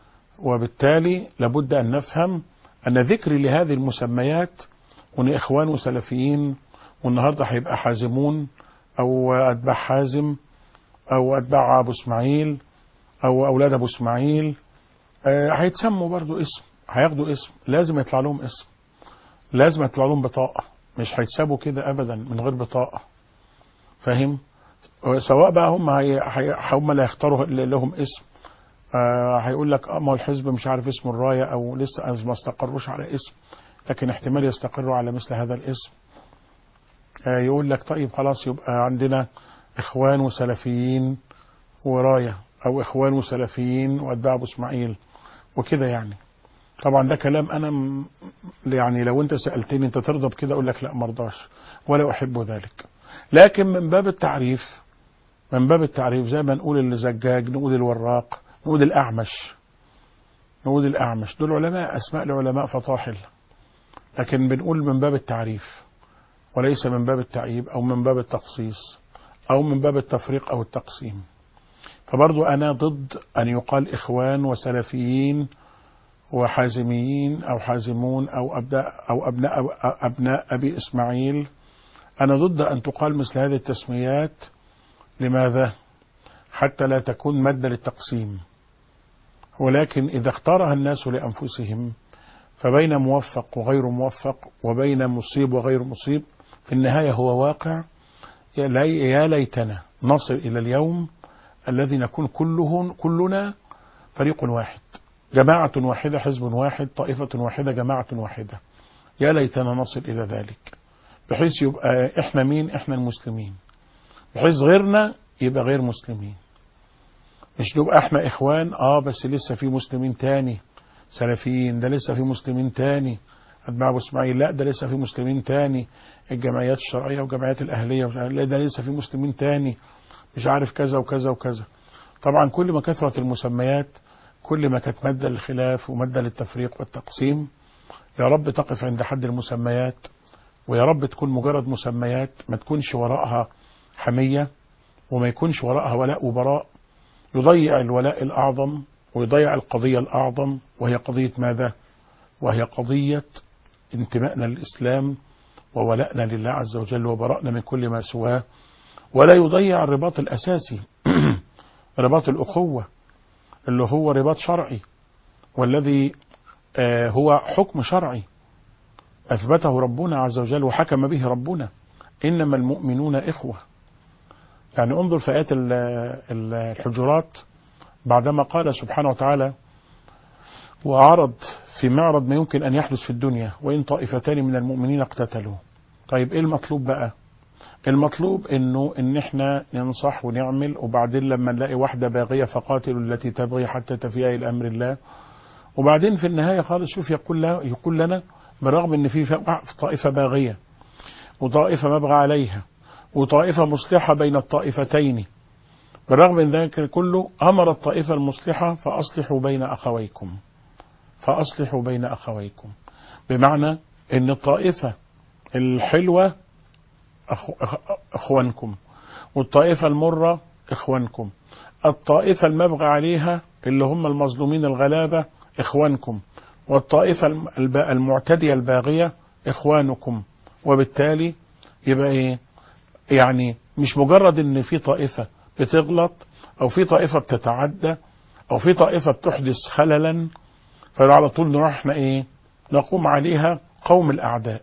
وبالتالي لابد أن نفهم أن ذكري لهذه المسميات وأن إخوان وسلفيين والنهاردة هيبقى حازمون أو أتباع حازم أو أتباع أبو إسماعيل أو أولاد أبو إسماعيل آه، هيتسموا برضو اسم هياخدوا اسم لازم يطلع لهم اسم لازم يطلع لهم بطاقة مش هيتسابوا كده أبدا من غير بطاقة فاهم سواء بقى هم هي هي هم اللي هيختاروا لهم اسم آه هيقول لك اه ما هو الحزب مش عارف اسمه الرايه او لسه ما استقروش على اسم لكن احتمال يستقروا على مثل هذا الاسم آه يقول لك طيب خلاص يبقى عندنا اخوان وسلفيين ورايه او اخوان وسلفيين واتباع ابو اسماعيل وكده يعني طبعا ده كلام انا م- يعني لو انت سالتني انت ترضى بكده اقول لك لا مرضاش ولا احب ذلك لكن من باب التعريف من باب التعريف زي ما نقول الزجاج نقول الوراق نقول الأعمش نقول الأعمش دول علماء أسماء العلماء فطاحل لكن بنقول من باب التعريف وليس من باب التعييب أو من باب التخصيص أو من باب التفريق أو التقسيم فبرضو أنا ضد أن يقال إخوان وسلفيين وحازميين أو حازمون أو أبناء أو أبناء, أو أبناء أبي إسماعيل أنا ضد أن تقال مثل هذه التسميات لماذا؟ حتى لا تكون مادة للتقسيم ولكن إذا اختارها الناس لأنفسهم فبين موفق وغير موفق وبين مصيب وغير مصيب في النهاية هو واقع يا ليتنا نصل إلى اليوم الذي نكون كلهم كلنا فريق واحد جماعة واحدة حزب واحد طائفة واحدة جماعة واحدة يا ليتنا نصل إلى ذلك بحيث يبقى إحنا مين إحنا المسلمين بحيث غيرنا يبقى غير مسلمين مش نبقى احنا اخوان اه بس لسه في مسلمين تاني سلفيين ده لسه في مسلمين تاني اتباع ابو اسماعيل لا ده لسه في مسلمين تاني الجمعيات الشرعيه والجمعيات الاهليه لا ده لسه في مسلمين تاني مش عارف كذا وكذا وكذا طبعا كل ما كثرت المسميات كل ما كانت ماده للخلاف وماده للتفريق والتقسيم يا رب تقف عند حد المسميات ويا رب تكون مجرد مسميات ما تكونش وراءها حميه وما يكونش وراءها ولاء وبراء يضيع الولاء الأعظم ويضيع القضية الأعظم وهي قضية ماذا؟ وهي قضية انتمائنا للإسلام وولائنا لله عز وجل وبرأنا من كل ما سواه ولا يضيع الرباط الأساسي رباط الأخوة اللي هو رباط شرعي والذي آه هو حكم شرعي أثبته ربنا عز وجل وحكم به ربنا إنما المؤمنون إخوة يعني انظر في آيات الحجرات بعدما قال سبحانه وتعالى وعرض في معرض ما يمكن أن يحدث في الدنيا وإن طائفتان من المؤمنين اقتتلوا طيب إيه المطلوب بقى المطلوب انه ان احنا ننصح ونعمل وبعدين لما نلاقي واحده باغيه فقاتلوا التي تبغي حتى تفيء الى امر الله وبعدين في النهايه خالص شوف يقول لها يقول لنا بالرغم ان في طائفه باغيه وطائفه مبغى عليها وطائفة مصلحة بين الطائفتين بالرغم من ذلك كله أمر الطائفة المصلحة فأصلحوا بين أخويكم فأصلحوا بين أخويكم بمعنى أن الطائفة الحلوة أخوانكم والطائفة المرة إخوانكم الطائفة المبغى عليها اللي هم المظلومين الغلابة إخوانكم والطائفة المعتدية الباغية إخوانكم وبالتالي يبقى إيه يعني مش مجرد ان في طائفة بتغلط او في طائفة بتتعدى او في طائفة بتحدث خللا فعلى طول نروح احنا ايه نقوم عليها قوم الاعداء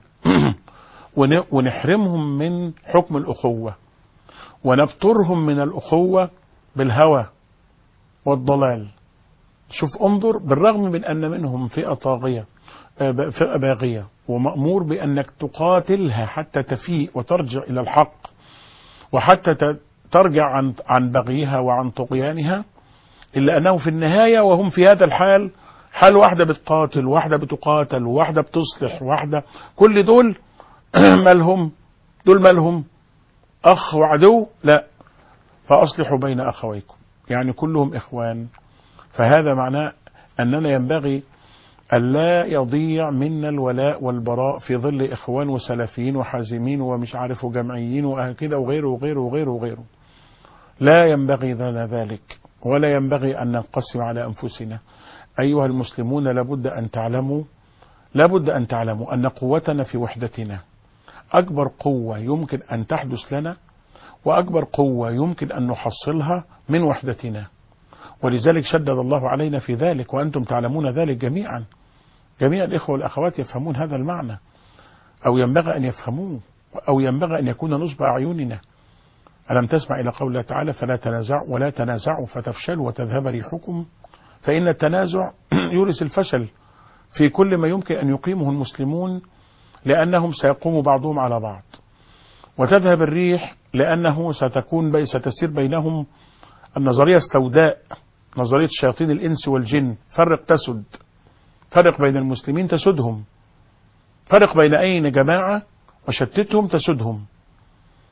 ونحرمهم من حكم الاخوة ونبترهم من الاخوة بالهوى والضلال شوف انظر بالرغم من ان منهم فئة طاغية فئة باغية ومأمور بأنك تقاتلها حتى تفيء وترجع إلى الحق وحتى ترجع عن عن بغيها وعن طغيانها إلا أنه في النهاية وهم في هذا الحال حال واحدة بتقاتل واحدة بتقاتل واحدة بتصلح واحدة كل دول مالهم دول مالهم أخ وعدو لا فأصلحوا بين أخويكم يعني كلهم إخوان فهذا معناه أننا ينبغي ألا يضيع منا الولاء والبراء في ظل إخوان وسلفيين وحازمين ومش عارف وجمعيين وكده وغيره وغيره وغيره وغيره لا ينبغي لنا ذلك ولا ينبغي أن ننقسم على أنفسنا أيها المسلمون لابد أن تعلموا لابد أن تعلموا أن قوتنا في وحدتنا أكبر قوة يمكن أن تحدث لنا وأكبر قوة يمكن أن نحصلها من وحدتنا ولذلك شدد الله علينا في ذلك وأنتم تعلمون ذلك جميعا جميع الإخوة والأخوات يفهمون هذا المعنى أو ينبغي أن يفهموه أو ينبغي أن يكون نصب أعيننا ألم تسمع إلى قول الله تعالى فلا تنازعوا ولا تنازعوا فتفشلوا وتذهب ريحكم فإن التنازع يورث الفشل في كل ما يمكن أن يقيمه المسلمون لأنهم سيقوم بعضهم على بعض وتذهب الريح لأنه ستكون بي ستسير بينهم النظرية السوداء نظرية شياطين الإنس والجن فرق تسد فرق بين المسلمين تسدهم فرق بين أين جماعة وشتتهم تسدهم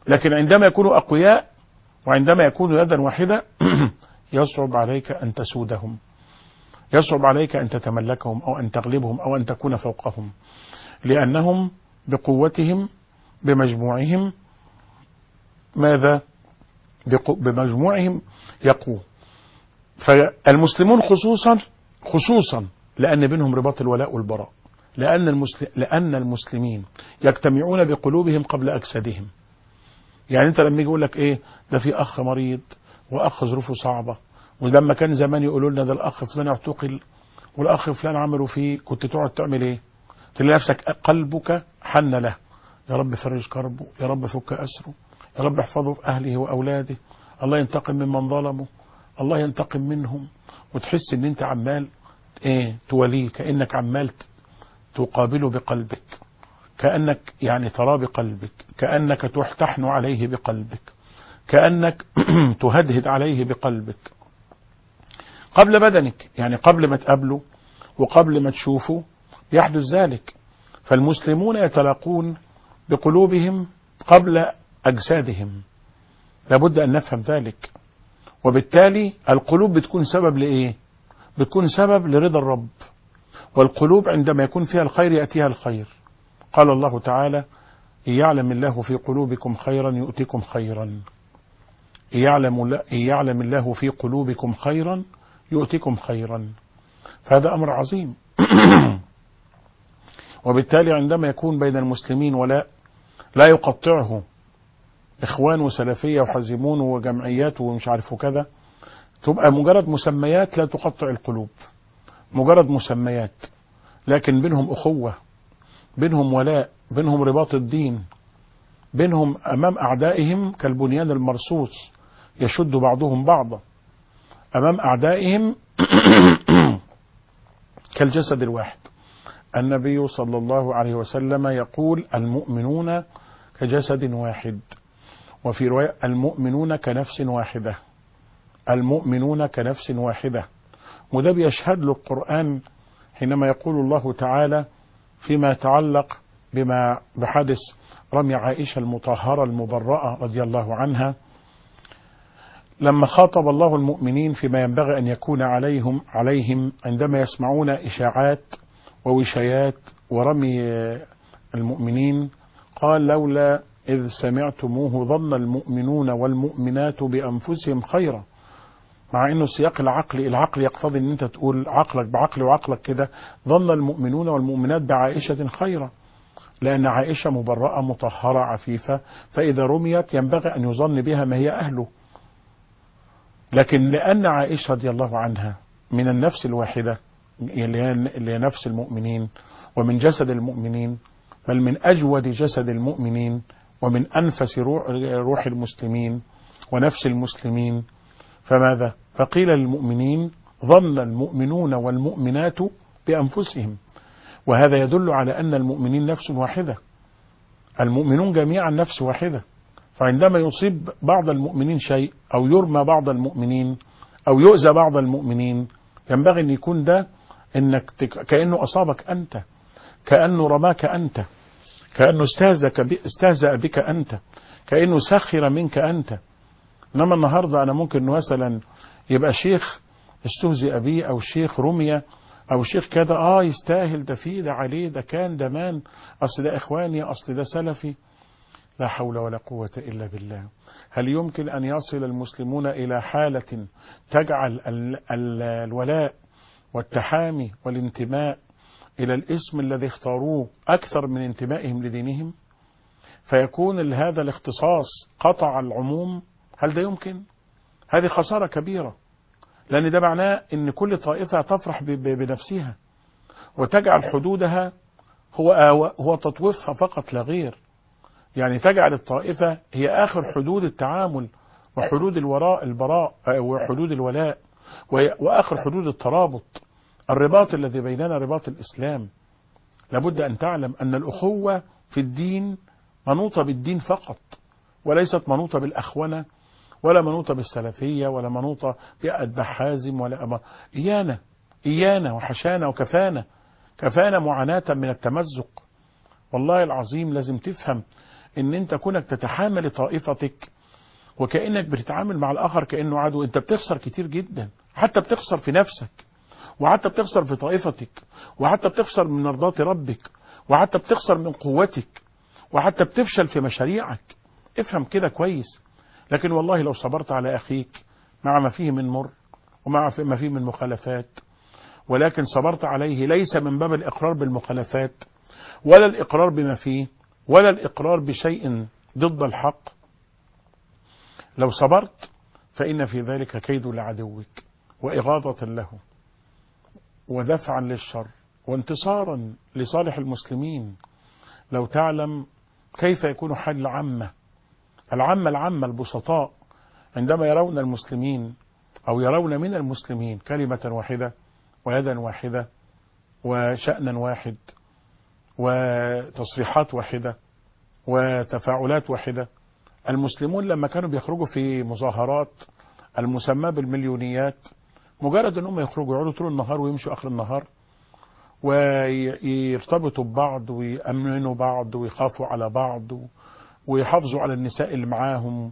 لكن عندما يكونوا أقوياء وعندما يكونوا يدا واحدة يصعب عليك أن تسودهم يصعب عليك أن تتملكهم أو أن تغلبهم أو أن تكون فوقهم لأنهم بقوتهم بمجموعهم ماذا بمجموعهم يقوى فالمسلمون خصوصا خصوصا لأن بينهم رباط الولاء والبراء لأن, المسلم لأن المسلمين يجتمعون بقلوبهم قبل أجسادهم يعني أنت لما يجي يقول لك إيه ده في أخ مريض وأخ ظروفه صعبة ولما كان زمان يقولوا لنا ده الأخ فلان اعتقل والأخ فلان عملوا فيه كنت تقعد تعمل إيه تلاقي نفسك قلبك حن له يا رب فرج كربه يا رب فك أسره يا رب احفظه في أهله وأولاده الله ينتقم ممن ظلمه الله ينتقم منهم وتحس ان انت عمال ايه توليه كأنك عمال تقابله بقلبك كأنك يعني تراه بقلبك كأنك تحتحن عليه بقلبك كأنك تهدهد عليه بقلبك قبل بدنك يعني قبل ما تقابله وقبل ما تشوفه يحدث ذلك فالمسلمون يتلاقون بقلوبهم قبل أجسادهم لابد أن نفهم ذلك وبالتالي القلوب بتكون سبب لإيه بتكون سبب لرضا الرب والقلوب عندما يكون فيها الخير يأتيها الخير قال الله تعالى إن يعلم الله في قلوبكم خيرا يؤتكم خيرا إن يعلم, إن يعلم الله في قلوبكم خيرا يؤتكم خيرا فهذا أمر عظيم وبالتالي عندما يكون بين المسلمين ولاء لا يقطعه إخوان وسلفية وحزمون وجمعيات ومش عارف كذا تبقى مجرد مسميات لا تقطع القلوب مجرد مسميات لكن بينهم أخوة بينهم ولاء بينهم رباط الدين بينهم أمام أعدائهم كالبنيان المرصوص يشد بعضهم بعضا أمام أعدائهم كالجسد الواحد النبي صلى الله عليه وسلم يقول المؤمنون كجسد واحد وفي رواية المؤمنون كنفس واحدة المؤمنون كنفس واحدة وده بيشهد له القرآن حينما يقول الله تعالى فيما يتعلق بما بحدث رمي عائشة المطهرة المبرأة رضي الله عنها لما خاطب الله المؤمنين فيما ينبغي أن يكون عليهم عليهم عندما يسمعون إشاعات ووشايات ورمي المؤمنين قال لولا إذ سمعتموه ظن المؤمنون والمؤمنات بأنفسهم خيرا مع انه السياق العقلي العقل يقتضي ان انت تقول عقلك بعقلي وعقلك كده ظن المؤمنون والمؤمنات بعائشة خيرا لأن عائشة مبرأة مطهرة عفيفة فإذا رميت ينبغي أن يظن بها ما هي أهله لكن لأن عائشة رضي الله عنها من النفس الواحدة اللي هي نفس المؤمنين ومن جسد المؤمنين بل من أجود جسد المؤمنين ومن أنفس روح المسلمين ونفس المسلمين فماذا فقيل للمؤمنين ظن المؤمنون والمؤمنات بأنفسهم وهذا يدل على أن المؤمنين نفس واحدة المؤمنون جميعا نفس واحدة فعندما يصيب بعض المؤمنين شيء أو يرمى بعض المؤمنين أو يؤذى بعض المؤمنين ينبغي أن يكون ده إنك تك... كأنه أصابك أنت كأنه رماك أنت كأنه استهزأ بك أنت كأنه سخر منك أنت إنما النهاردة أنا ممكن مثلا يبقى شيخ استهزئ بيه أو شيخ رمية أو شيخ كده آه يستاهل ده فيه ده عليه ده كان ده مان أصل ده إخواني أصل ده سلفي لا حول ولا قوة إلا بالله هل يمكن أن يصل المسلمون إلى حالة تجعل الولاء والتحامي والانتماء إلى الاسم الذي اختاروه أكثر من انتمائهم لدينهم فيكون هذا الاختصاص قطع العموم هل ده يمكن هذه خسارة كبيرة لأن ده معناه أن كل طائفة تفرح بنفسها وتجعل حدودها هو هو تطويفها فقط لا غير يعني تجعل الطائفة هي آخر حدود التعامل وحدود الوراء البراء وحدود الولاء وآخر حدود الترابط الرباط الذي بيننا رباط الإسلام لابد أن تعلم أن الأخوة في الدين منوطة بالدين فقط وليست منوطة بالأخونة ولا منوطة بالسلفية ولا منوطة بأتباع حازم ولا أما إيانا إيانا وحشانا وكفانا كفانا معاناة من التمزق والله العظيم لازم تفهم ان انت كونك تتحامل طائفتك وكأنك بتتعامل مع الآخر كأنه عدو انت بتخسر كتير جدا حتى بتخسر في نفسك وحتى بتخسر في طائفتك وحتى بتخسر من مرضات ربك وحتى بتخسر من قوتك وحتى بتفشل في مشاريعك افهم كده كويس لكن والله لو صبرت على أخيك مع ما فيه من مر ومع ما فيه من مخالفات ولكن صبرت عليه ليس من باب الإقرار بالمخالفات ولا الإقرار بما فيه ولا الإقرار بشيء ضد الحق لو صبرت فإن في ذلك كيد لعدوك وإغاظة له ودفعا للشر وانتصارا لصالح المسلمين لو تعلم كيف يكون حال العامة العامة العامة البسطاء عندما يرون المسلمين أو يرون من المسلمين كلمة واحدة ويدا واحدة وشأنا واحد وتصريحات واحدة وتفاعلات واحدة المسلمون لما كانوا بيخرجوا في مظاهرات المسمى بالمليونيات مجرد انهم يخرجوا يقعدوا طول النهار ويمشوا اخر النهار ويرتبطوا ببعض ويأمنوا بعض ويخافوا على بعض ويحافظوا على النساء اللي معاهم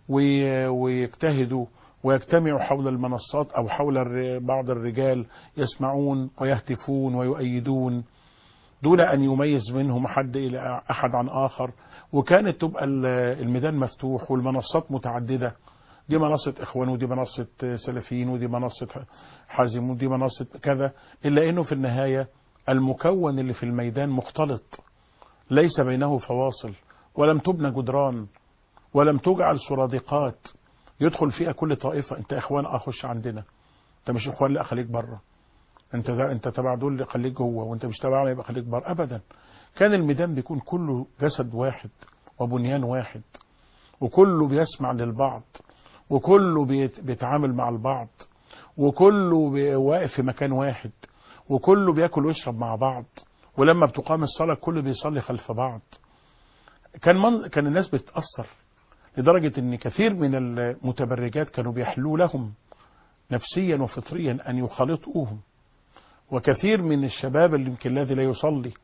ويجتهدوا ويجتمعوا حول المنصات أو حول بعض الرجال يسمعون ويهتفون ويؤيدون دون أن يميز منهم حد إلى أحد عن آخر وكانت تبقى الميدان مفتوح والمنصات متعددة دي منصة إخوان ودي منصة سلفيين ودي منصة حازم ودي منصة كذا إلا أنه في النهاية المكون اللي في الميدان مختلط ليس بينه فواصل ولم تبنى جدران ولم تجعل سرادقات يدخل فيها كل طائفة انت اخوان اخش عندنا انت مش اخوان لا خليك بره انت انت تبع دول اللي خليك جوه وانت مش تبعنا يبقى خليك بره ابدا كان الميدان بيكون كله جسد واحد وبنيان واحد وكله بيسمع للبعض وكله بيتعامل مع البعض وكله واقف في مكان واحد وكله بياكل ويشرب مع بعض ولما بتقام الصلاة كله بيصلي خلف بعض كان من كان الناس بتتأثر لدرجة ان كثير من المتبرجات كانوا بيحلوا لهم نفسيا وفطريا ان يخالطوهم وكثير من الشباب اللي يمكن الذي لا يصلي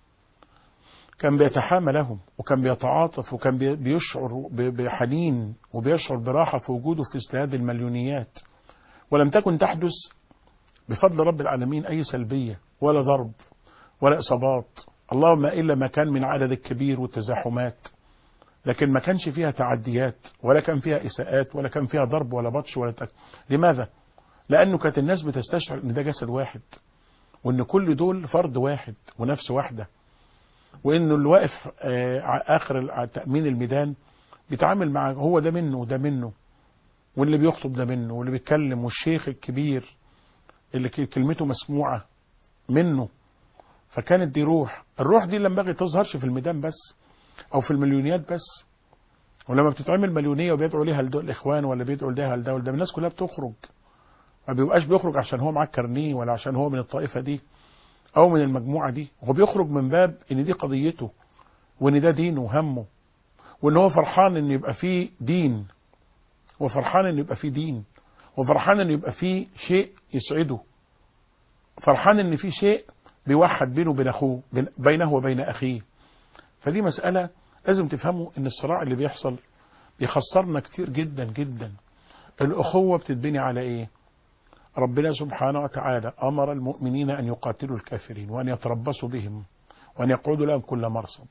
كان بيتحامى لهم وكان بيتعاطف وكان بيشعر بحنين وبيشعر براحة في وجوده في مثل هذه المليونيات ولم تكن تحدث بفضل رب العالمين أي سلبية ولا ضرب ولا إصابات اللهم إلا ما كان من عدد الكبير والتزاحمات لكن ما كانش فيها تعديات ولا كان فيها إساءات ولا كان فيها ضرب ولا بطش ولا تك... لماذا؟ لأنه كانت الناس بتستشعر أن ده جسد واحد وأن كل دول فرد واحد ونفس واحدة وأنه اللي واقف آخر تأمين الميدان بيتعامل مع هو ده منه وده منه واللي بيخطب ده منه واللي بيتكلم والشيخ الكبير اللي كلمته مسموعة منه فكانت دي روح الروح دي لما تظهرش في الميدان بس او في المليونيات بس ولما بتتعمل مليونيه وبيدعوا ليها الاخوان ولا بيدعوا لده لده ولا الناس كلها بتخرج ما بيبقاش بيخرج عشان هو معاه كارنيه ولا عشان هو من الطائفه دي او من المجموعه دي هو بيخرج من باب ان دي قضيته وان ده دينه وهمه وان هو فرحان ان يبقى فيه دين وفرحان ان يبقى فيه دين وفرحان ان يبقى فيه شيء يسعده فرحان ان في شيء بيوحد بينه وبين اخوه بينه وبين اخيه فدي مسألة لازم تفهموا ان الصراع اللي بيحصل بيخسرنا كتير جدا جدا الأخوة بتتبني على ايه ربنا سبحانه وتعالى أمر المؤمنين أن يقاتلوا الكافرين وأن يتربصوا بهم وأن يقعدوا لهم كل مرصد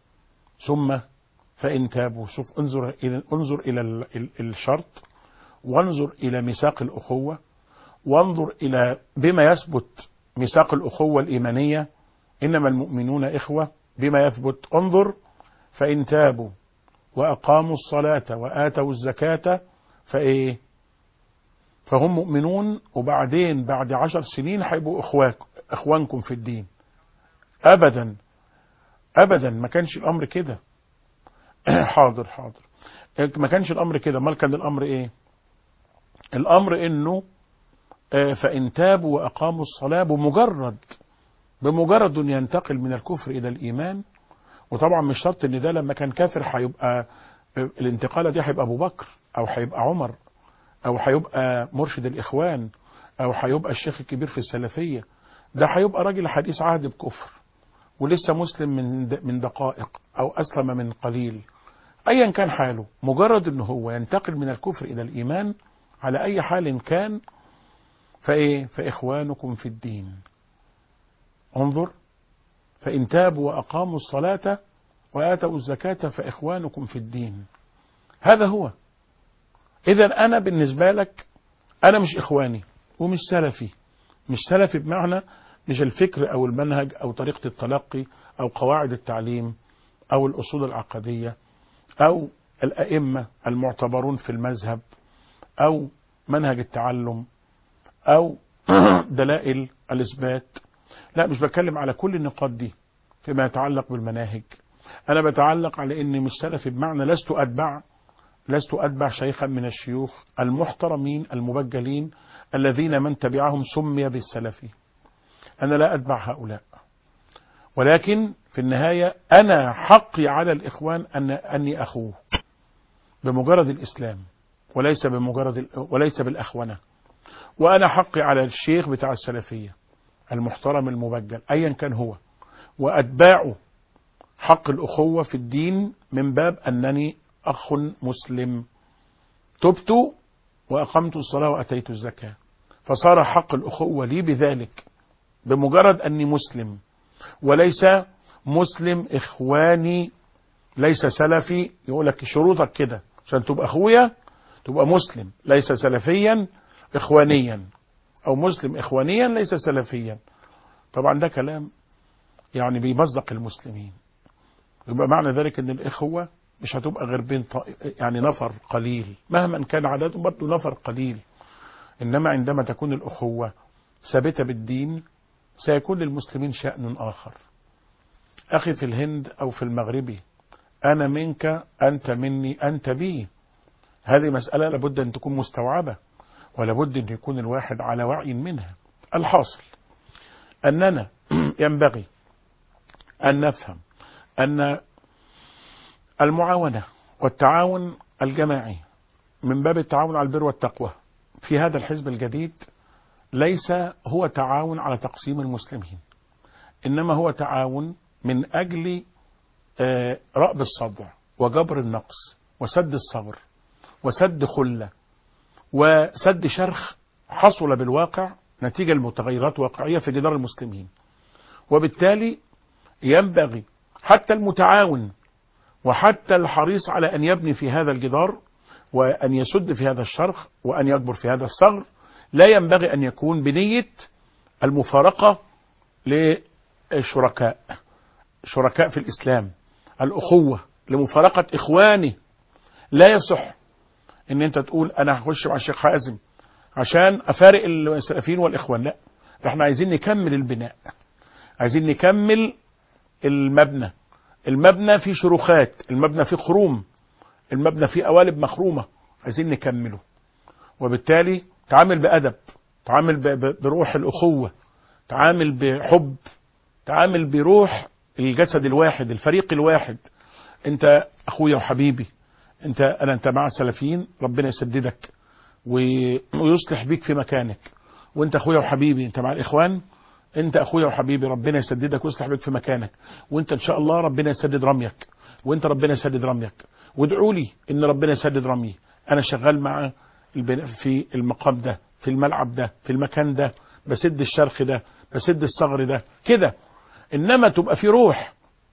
ثم فإن تابوا شوف انظر إلى انظر إلى الشرط وانظر إلى ميثاق الأخوة وانظر إلى بما يثبت ميثاق الأخوة الإيمانية إنما المؤمنون إخوة بما يثبت انظر فإن تابوا وأقاموا الصلاة وآتوا الزكاة فإيه فهم مؤمنون وبعدين بعد عشر سنين هيبقوا إخواك إخوانكم في الدين أبدا أبدا ما كانش الأمر كده حاضر حاضر ما كانش الأمر كده ما كان الأمر إيه الأمر إنه فإن تابوا وأقاموا الصلاة بمجرد بمجرد أن ينتقل من الكفر إلى الإيمان وطبعا مش شرط ان ده لما كان كافر هيبقى الانتقالة دي هيبقى أبو بكر أو هيبقى عمر أو هيبقى مرشد الإخوان أو هيبقى الشيخ الكبير في السلفية ده هيبقى راجل حديث عهد بكفر ولسه مسلم من د- من دقائق او اسلم من قليل ايا كان حاله مجرد ان هو ينتقل من الكفر الى الايمان على اي حال كان فايه فاخوانكم في الدين انظر فان تابوا واقاموا الصلاه واتوا الزكاه فاخوانكم في الدين هذا هو اذا انا بالنسبه لك انا مش اخواني ومش سلفي مش سلفي بمعنى مش الفكر او المنهج او طريقه التلقي او قواعد التعليم او الاصول العقديه او الائمه المعتبرون في المذهب او منهج التعلم او دلائل الاثبات لا مش بتكلم على كل النقاط دي فيما يتعلق بالمناهج انا بتعلق على اني مش سلفي بمعنى لست اتبع لست اتبع شيخا من الشيوخ المحترمين المبجلين الذين من تبعهم سمي بالسلفي انا لا اتبع هؤلاء ولكن في النهايه انا حقي على الاخوان ان اني اخوه بمجرد الاسلام وليس بمجرد ال- وليس بالاخونه وانا حقي على الشيخ بتاع السلفيه المحترم المبجل ايا كان هو واتباعه حق الاخوه في الدين من باب انني اخ مسلم تبت واقمت الصلاه واتيت الزكاه فصار حق الاخوه لي بذلك بمجرد اني مسلم وليس مسلم اخواني ليس سلفي يقول لك شروطك كده عشان تبقى اخويا تبقى مسلم ليس سلفيا اخوانيا او مسلم اخوانيا ليس سلفيا طبعا ده كلام يعني بيمزق المسلمين يبقى معنى ذلك ان الاخوه مش هتبقى غير بين طائ... يعني نفر قليل مهما كان عددهم برضه نفر قليل انما عندما تكون الاخوه ثابته بالدين سيكون للمسلمين شأن آخر أخي في الهند أو في المغربي أنا منك أنت مني أنت بي هذه مسألة لابد أن تكون مستوعبة ولابد أن يكون الواحد على وعي منها الحاصل أننا ينبغي أن نفهم أن المعاونة والتعاون الجماعي من باب التعاون على البر والتقوى في هذا الحزب الجديد ليس هو تعاون على تقسيم المسلمين انما هو تعاون من اجل آه، رأب الصدع وجبر النقص وسد الثغر وسد خله وسد شرخ حصل بالواقع نتيجه لمتغيرات واقعيه في جدار المسلمين وبالتالي ينبغي حتى المتعاون وحتى الحريص على ان يبني في هذا الجدار وان يسد في هذا الشرخ وان يجبر في هذا الثغر لا ينبغي أن يكون بنية المفارقة للشركاء شركاء في الإسلام الأخوة لمفارقة إخواني لا يصح ان انت تقول انا هخش مع الشيخ حازم عشان افارق السلفيين والاخوان لا ده احنا عايزين نكمل البناء عايزين نكمل المبنى المبنى فيه شروخات المبنى فيه خروم المبنى فيه قوالب مخرومه عايزين نكمله وبالتالي تعامل بأدب تعامل ب- ب- بروح الأخوة تعامل بحب تعامل بروح الجسد الواحد الفريق الواحد انت اخويا وحبيبي انت انا انت مع السلفيين ربنا يسددك و- ويصلح بيك في مكانك وانت اخويا وحبيبي انت مع الاخوان انت اخويا وحبيبي ربنا يسددك ويصلح بيك في مكانك وانت ان شاء الله ربنا يسدد رميك وانت ربنا يسدد رميك وادعوا لي ان ربنا يسدد رميي انا شغال مع البناء في المقام ده في الملعب ده في المكان ده بسد الشرخ ده بسد الثغر ده كده انما تبقى في روح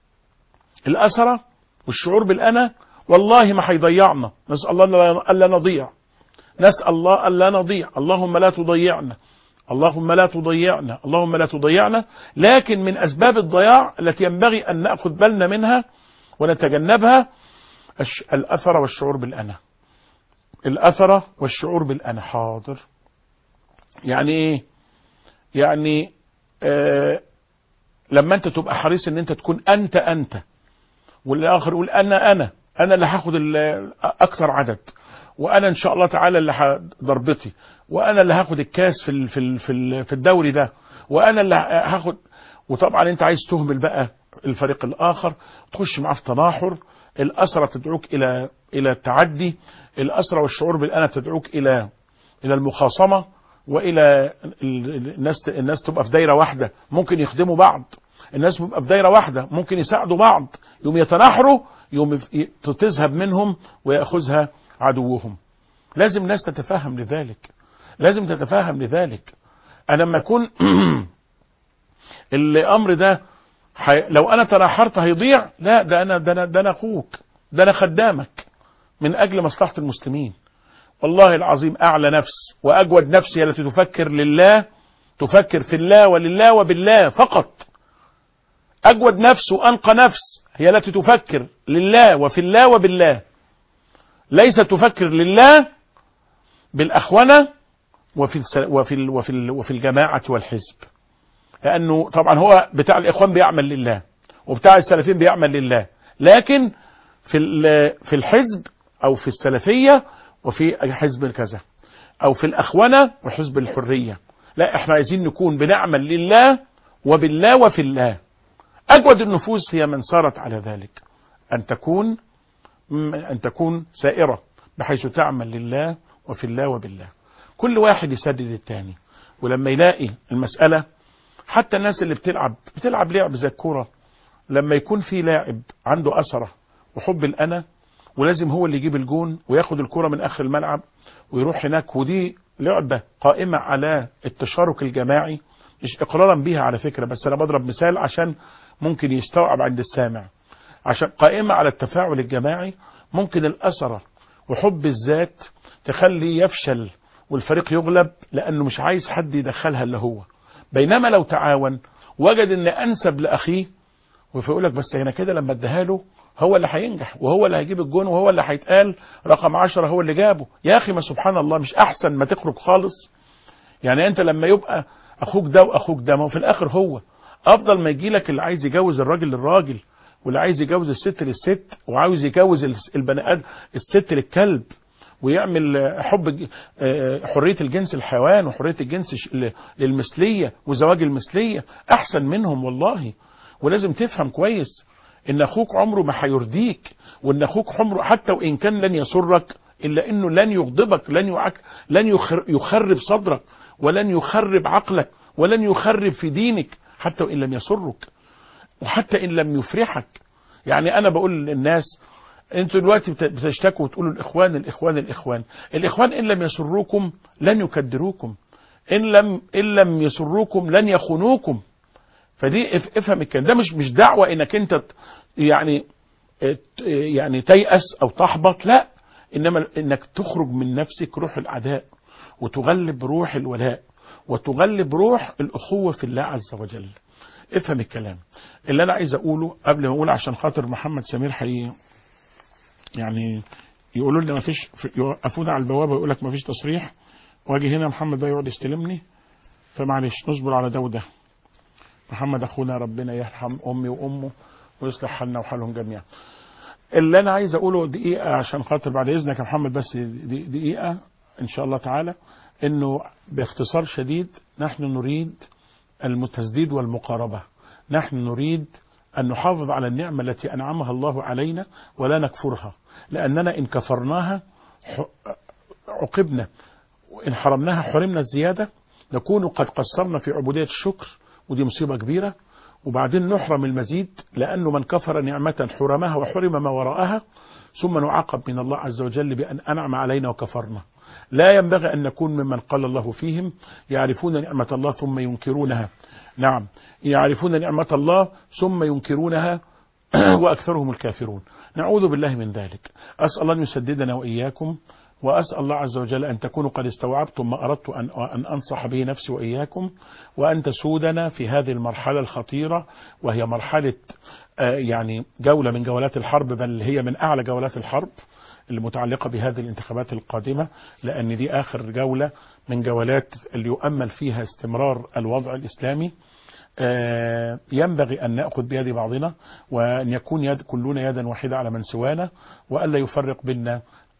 الاثره والشعور بالانا والله ما هيضيعنا نسال الله ألا- الا نضيع نسال الله الا نضيع اللهم لا تضيعنا اللهم لا تضيعنا اللهم لا تضيعنا لكن من اسباب الضياع التي ينبغي ان ناخذ بالنا منها ونتجنبها الش- الاثر والشعور بالانا الاثر والشعور بالانا حاضر يعني ايه يعني آه لما انت تبقى حريص ان انت تكون انت انت والاخر يقول انا انا انا اللي هاخد ال- اكتر عدد وانا ان شاء الله تعالى اللي ه- ضربتي وانا اللي هاخد الكاس في ال- في ال- في ال- في الدوري ده وانا اللي هاخد وطبعا انت عايز تهمل بقى الفريق الاخر تخش معاه في تناحر الاسرى تدعوك الى الى التعدي الاسرى والشعور بالانا تدعوك الى الى المخاصمه والى ال- ال- الناس الناس تبقى في دايره واحده ممكن يخدموا بعض الناس بيبقى في دايره واحده ممكن يساعدوا بعض يوم يتناحروا يوم ي- تذهب منهم وياخذها عدوهم لازم الناس تتفهم لذلك لازم تتفهم لذلك انا لما اكون الامر ده حي... لو انا تناحرت هيضيع لا ده انا ده انا ده انا اخوك ده انا خدامك من اجل مصلحه المسلمين والله العظيم اعلى نفس واجود نفس هي التي تفكر لله تفكر في الله ولله وبالله فقط اجود نفس وانقى نفس هي التي تفكر لله وفي الله وبالله ليست تفكر لله بالاخونه وفي الس... وفي ال... وفي ال... وفي الجماعه والحزب لانه طبعا هو بتاع الاخوان بيعمل لله وبتاع السلفيين بيعمل لله لكن في ال- في الحزب او في السلفيه وفي حزب كذا او في الاخونه وحزب الحريه لا احنا عايزين نكون بنعمل لله وبالله وفي الله اجود النفوس هي من صارت على ذلك ان تكون م- ان تكون سائره بحيث تعمل لله وفي الله وبالله كل واحد يسدد التاني ولما يلاقي المساله حتى الناس اللي بتلعب بتلعب لعب زي الكوره لما يكون في لاعب عنده أثرة وحب الأنا ولازم هو اللي يجيب الجون وياخد الكرة من آخر الملعب ويروح هناك ودي لعبة قائمة على التشارك الجماعي مش إقرارا بيها على فكرة بس أنا بضرب مثال عشان ممكن يستوعب عند السامع عشان قائمة على التفاعل الجماعي ممكن الأثرة وحب الذات تخلي يفشل والفريق يغلب لأنه مش عايز حد يدخلها إلا هو بينما لو تعاون وجد ان انسب لاخيه وفيقول لك بس هنا كده لما اديها له هو اللي هينجح وهو اللي هيجيب الجون وهو اللي هيتقال رقم عشرة هو اللي جابه يا اخي ما سبحان الله مش احسن ما تخرج خالص يعني انت لما يبقى اخوك ده واخوك ده ما هو في الاخر هو افضل ما يجي لك اللي عايز يجوز الراجل للراجل واللي عايز يجوز الست للست وعاوز يجوز الس- البني ادم الست للكلب ويعمل آه، حب الج- آه، حريه الجنس الحيوان وحريه الجنس ش- ل- للمثليه وزواج المثليه احسن منهم والله ولازم تفهم كويس ان اخوك عمره ما هيرضيك وان اخوك عمره حتى وان كان لن يسرك الا انه لن يغضبك لن يعك لن يخر يخرب صدرك ولن يخرب عقلك ولن يخرب في دينك حتى وان لم يسرك وحتى ان لم يفرحك يعني انا بقول للناس انتوا دلوقتي بت- بتشتكوا وتقولوا الاخوان الاخوان الاخوان الاخوان ان لم يسروكم لن يكدروكم ان لم ان لم يسروكم لن يخونوكم فدي اف- افهم الكلام ده مش مش دعوه انك انت ت- يعني ت- يعني تيأس او تحبط لا انما انك تخرج من نفسك روح الاعداء وتغلب روح الولاء وتغلب روح الاخوه في الله عز وجل افهم الكلام اللي انا عايز اقوله قبل ما اقول عشان خاطر محمد سمير حي يعني يقولوا لنا ما فيش يوقفونا على البوابه ويقول لك ما فيش تصريح واجي هنا محمد بقى يقعد يستلمني فمعلش نصبر على ده وده محمد اخونا ربنا يرحم امي وامه ويصلح حالنا وحالهم جميعا اللي انا عايز اقوله دقيقه عشان خاطر بعد اذنك يا محمد بس دي- دقيقه ان شاء الله تعالى انه باختصار شديد نحن نريد التسديد والمقاربه نحن نريد ان نحافظ على النعمه التي انعمها الله علينا ولا نكفرها لاننا ان كفرناها ح- عوقبنا وان حرمناها حرمنا الزياده نكون قد قصرنا في عبوديه الشكر ودي مصيبه كبيره وبعدين نحرم المزيد لانه من كفر نعمه حرمها وحرم ما وراءها ثم نعاقب من الله عز وجل بان انعم علينا وكفرنا لا ينبغي ان نكون ممن قال الله فيهم يعرفون نعمه الله ثم ينكرونها نعم يعرفون نعمه الله ثم ينكرونها واكثرهم الكافرون نعوذ بالله من ذلك اسال الله ان يسددنا واياكم وأسأل الله عز وجل أن تكونوا قد استوعبتم ما أردت أن, أن أنصح به نفسي وإياكم وأن تسودنا في هذه المرحلة الخطيرة وهي مرحلة آه، يعني جولة من جولات الحرب بل هي من أعلى جولات الحرب المتعلقة بهذه الانتخابات القادمة لأن دي آخر جولة من جولات اللي يؤمل فيها استمرار الوضع الإسلامي آه، ينبغي أن نأخذ بيد بعضنا وأن يكون يد كلنا يدا واحدة على من سوانا وألا يفرق بيننا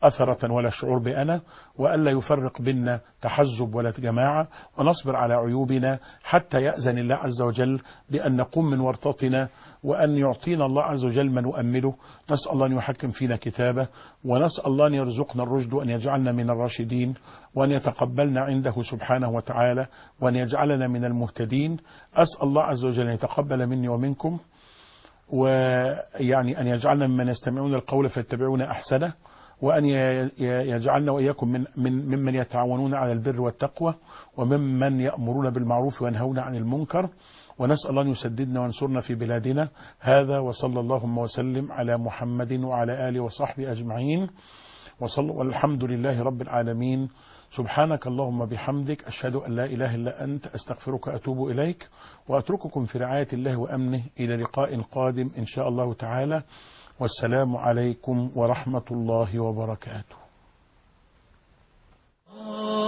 أثرة ولا شعور بأنا وألا يفرق بيننا تحزب ولا جماعة ونصبر على عيوبنا حتى يأذن الله عز وجل بأن نقوم من ورطتنا وأن يعطينا الله عز وجل ما نؤمله نسأل الله أن يحكم فينا كتابه ونسأل الله أن يرزقنا الرشد وأن يجعلنا من الراشدين وأن يتقبلنا عنده سبحانه وتعالى وأن يجعلنا من المهتدين أسأل الله عز وجل أن يتقبل مني ومنكم ويعني أن يجعلنا ممن يستمعون القول فيتبعون أحسنه وأن يجعلنا وإياكم من من ممن يتعاونون على البر والتقوى وممن يأمرون بالمعروف وينهون عن المنكر ونسأل الله أن يسددنا وينصرنا في بلادنا هذا وصلى اللهم وسلم على محمد وعلى آله وصحبه أجمعين وصل والحمد لله رب العالمين سبحانك اللهم بحمدك أشهد أن لا إله إلا أنت أستغفرك أتوب إليك وأترككم في رعاية الله وأمنه إلى لقاء قادم إن شاء الله تعالى والسلام عليكم ورحمة الله وبركاته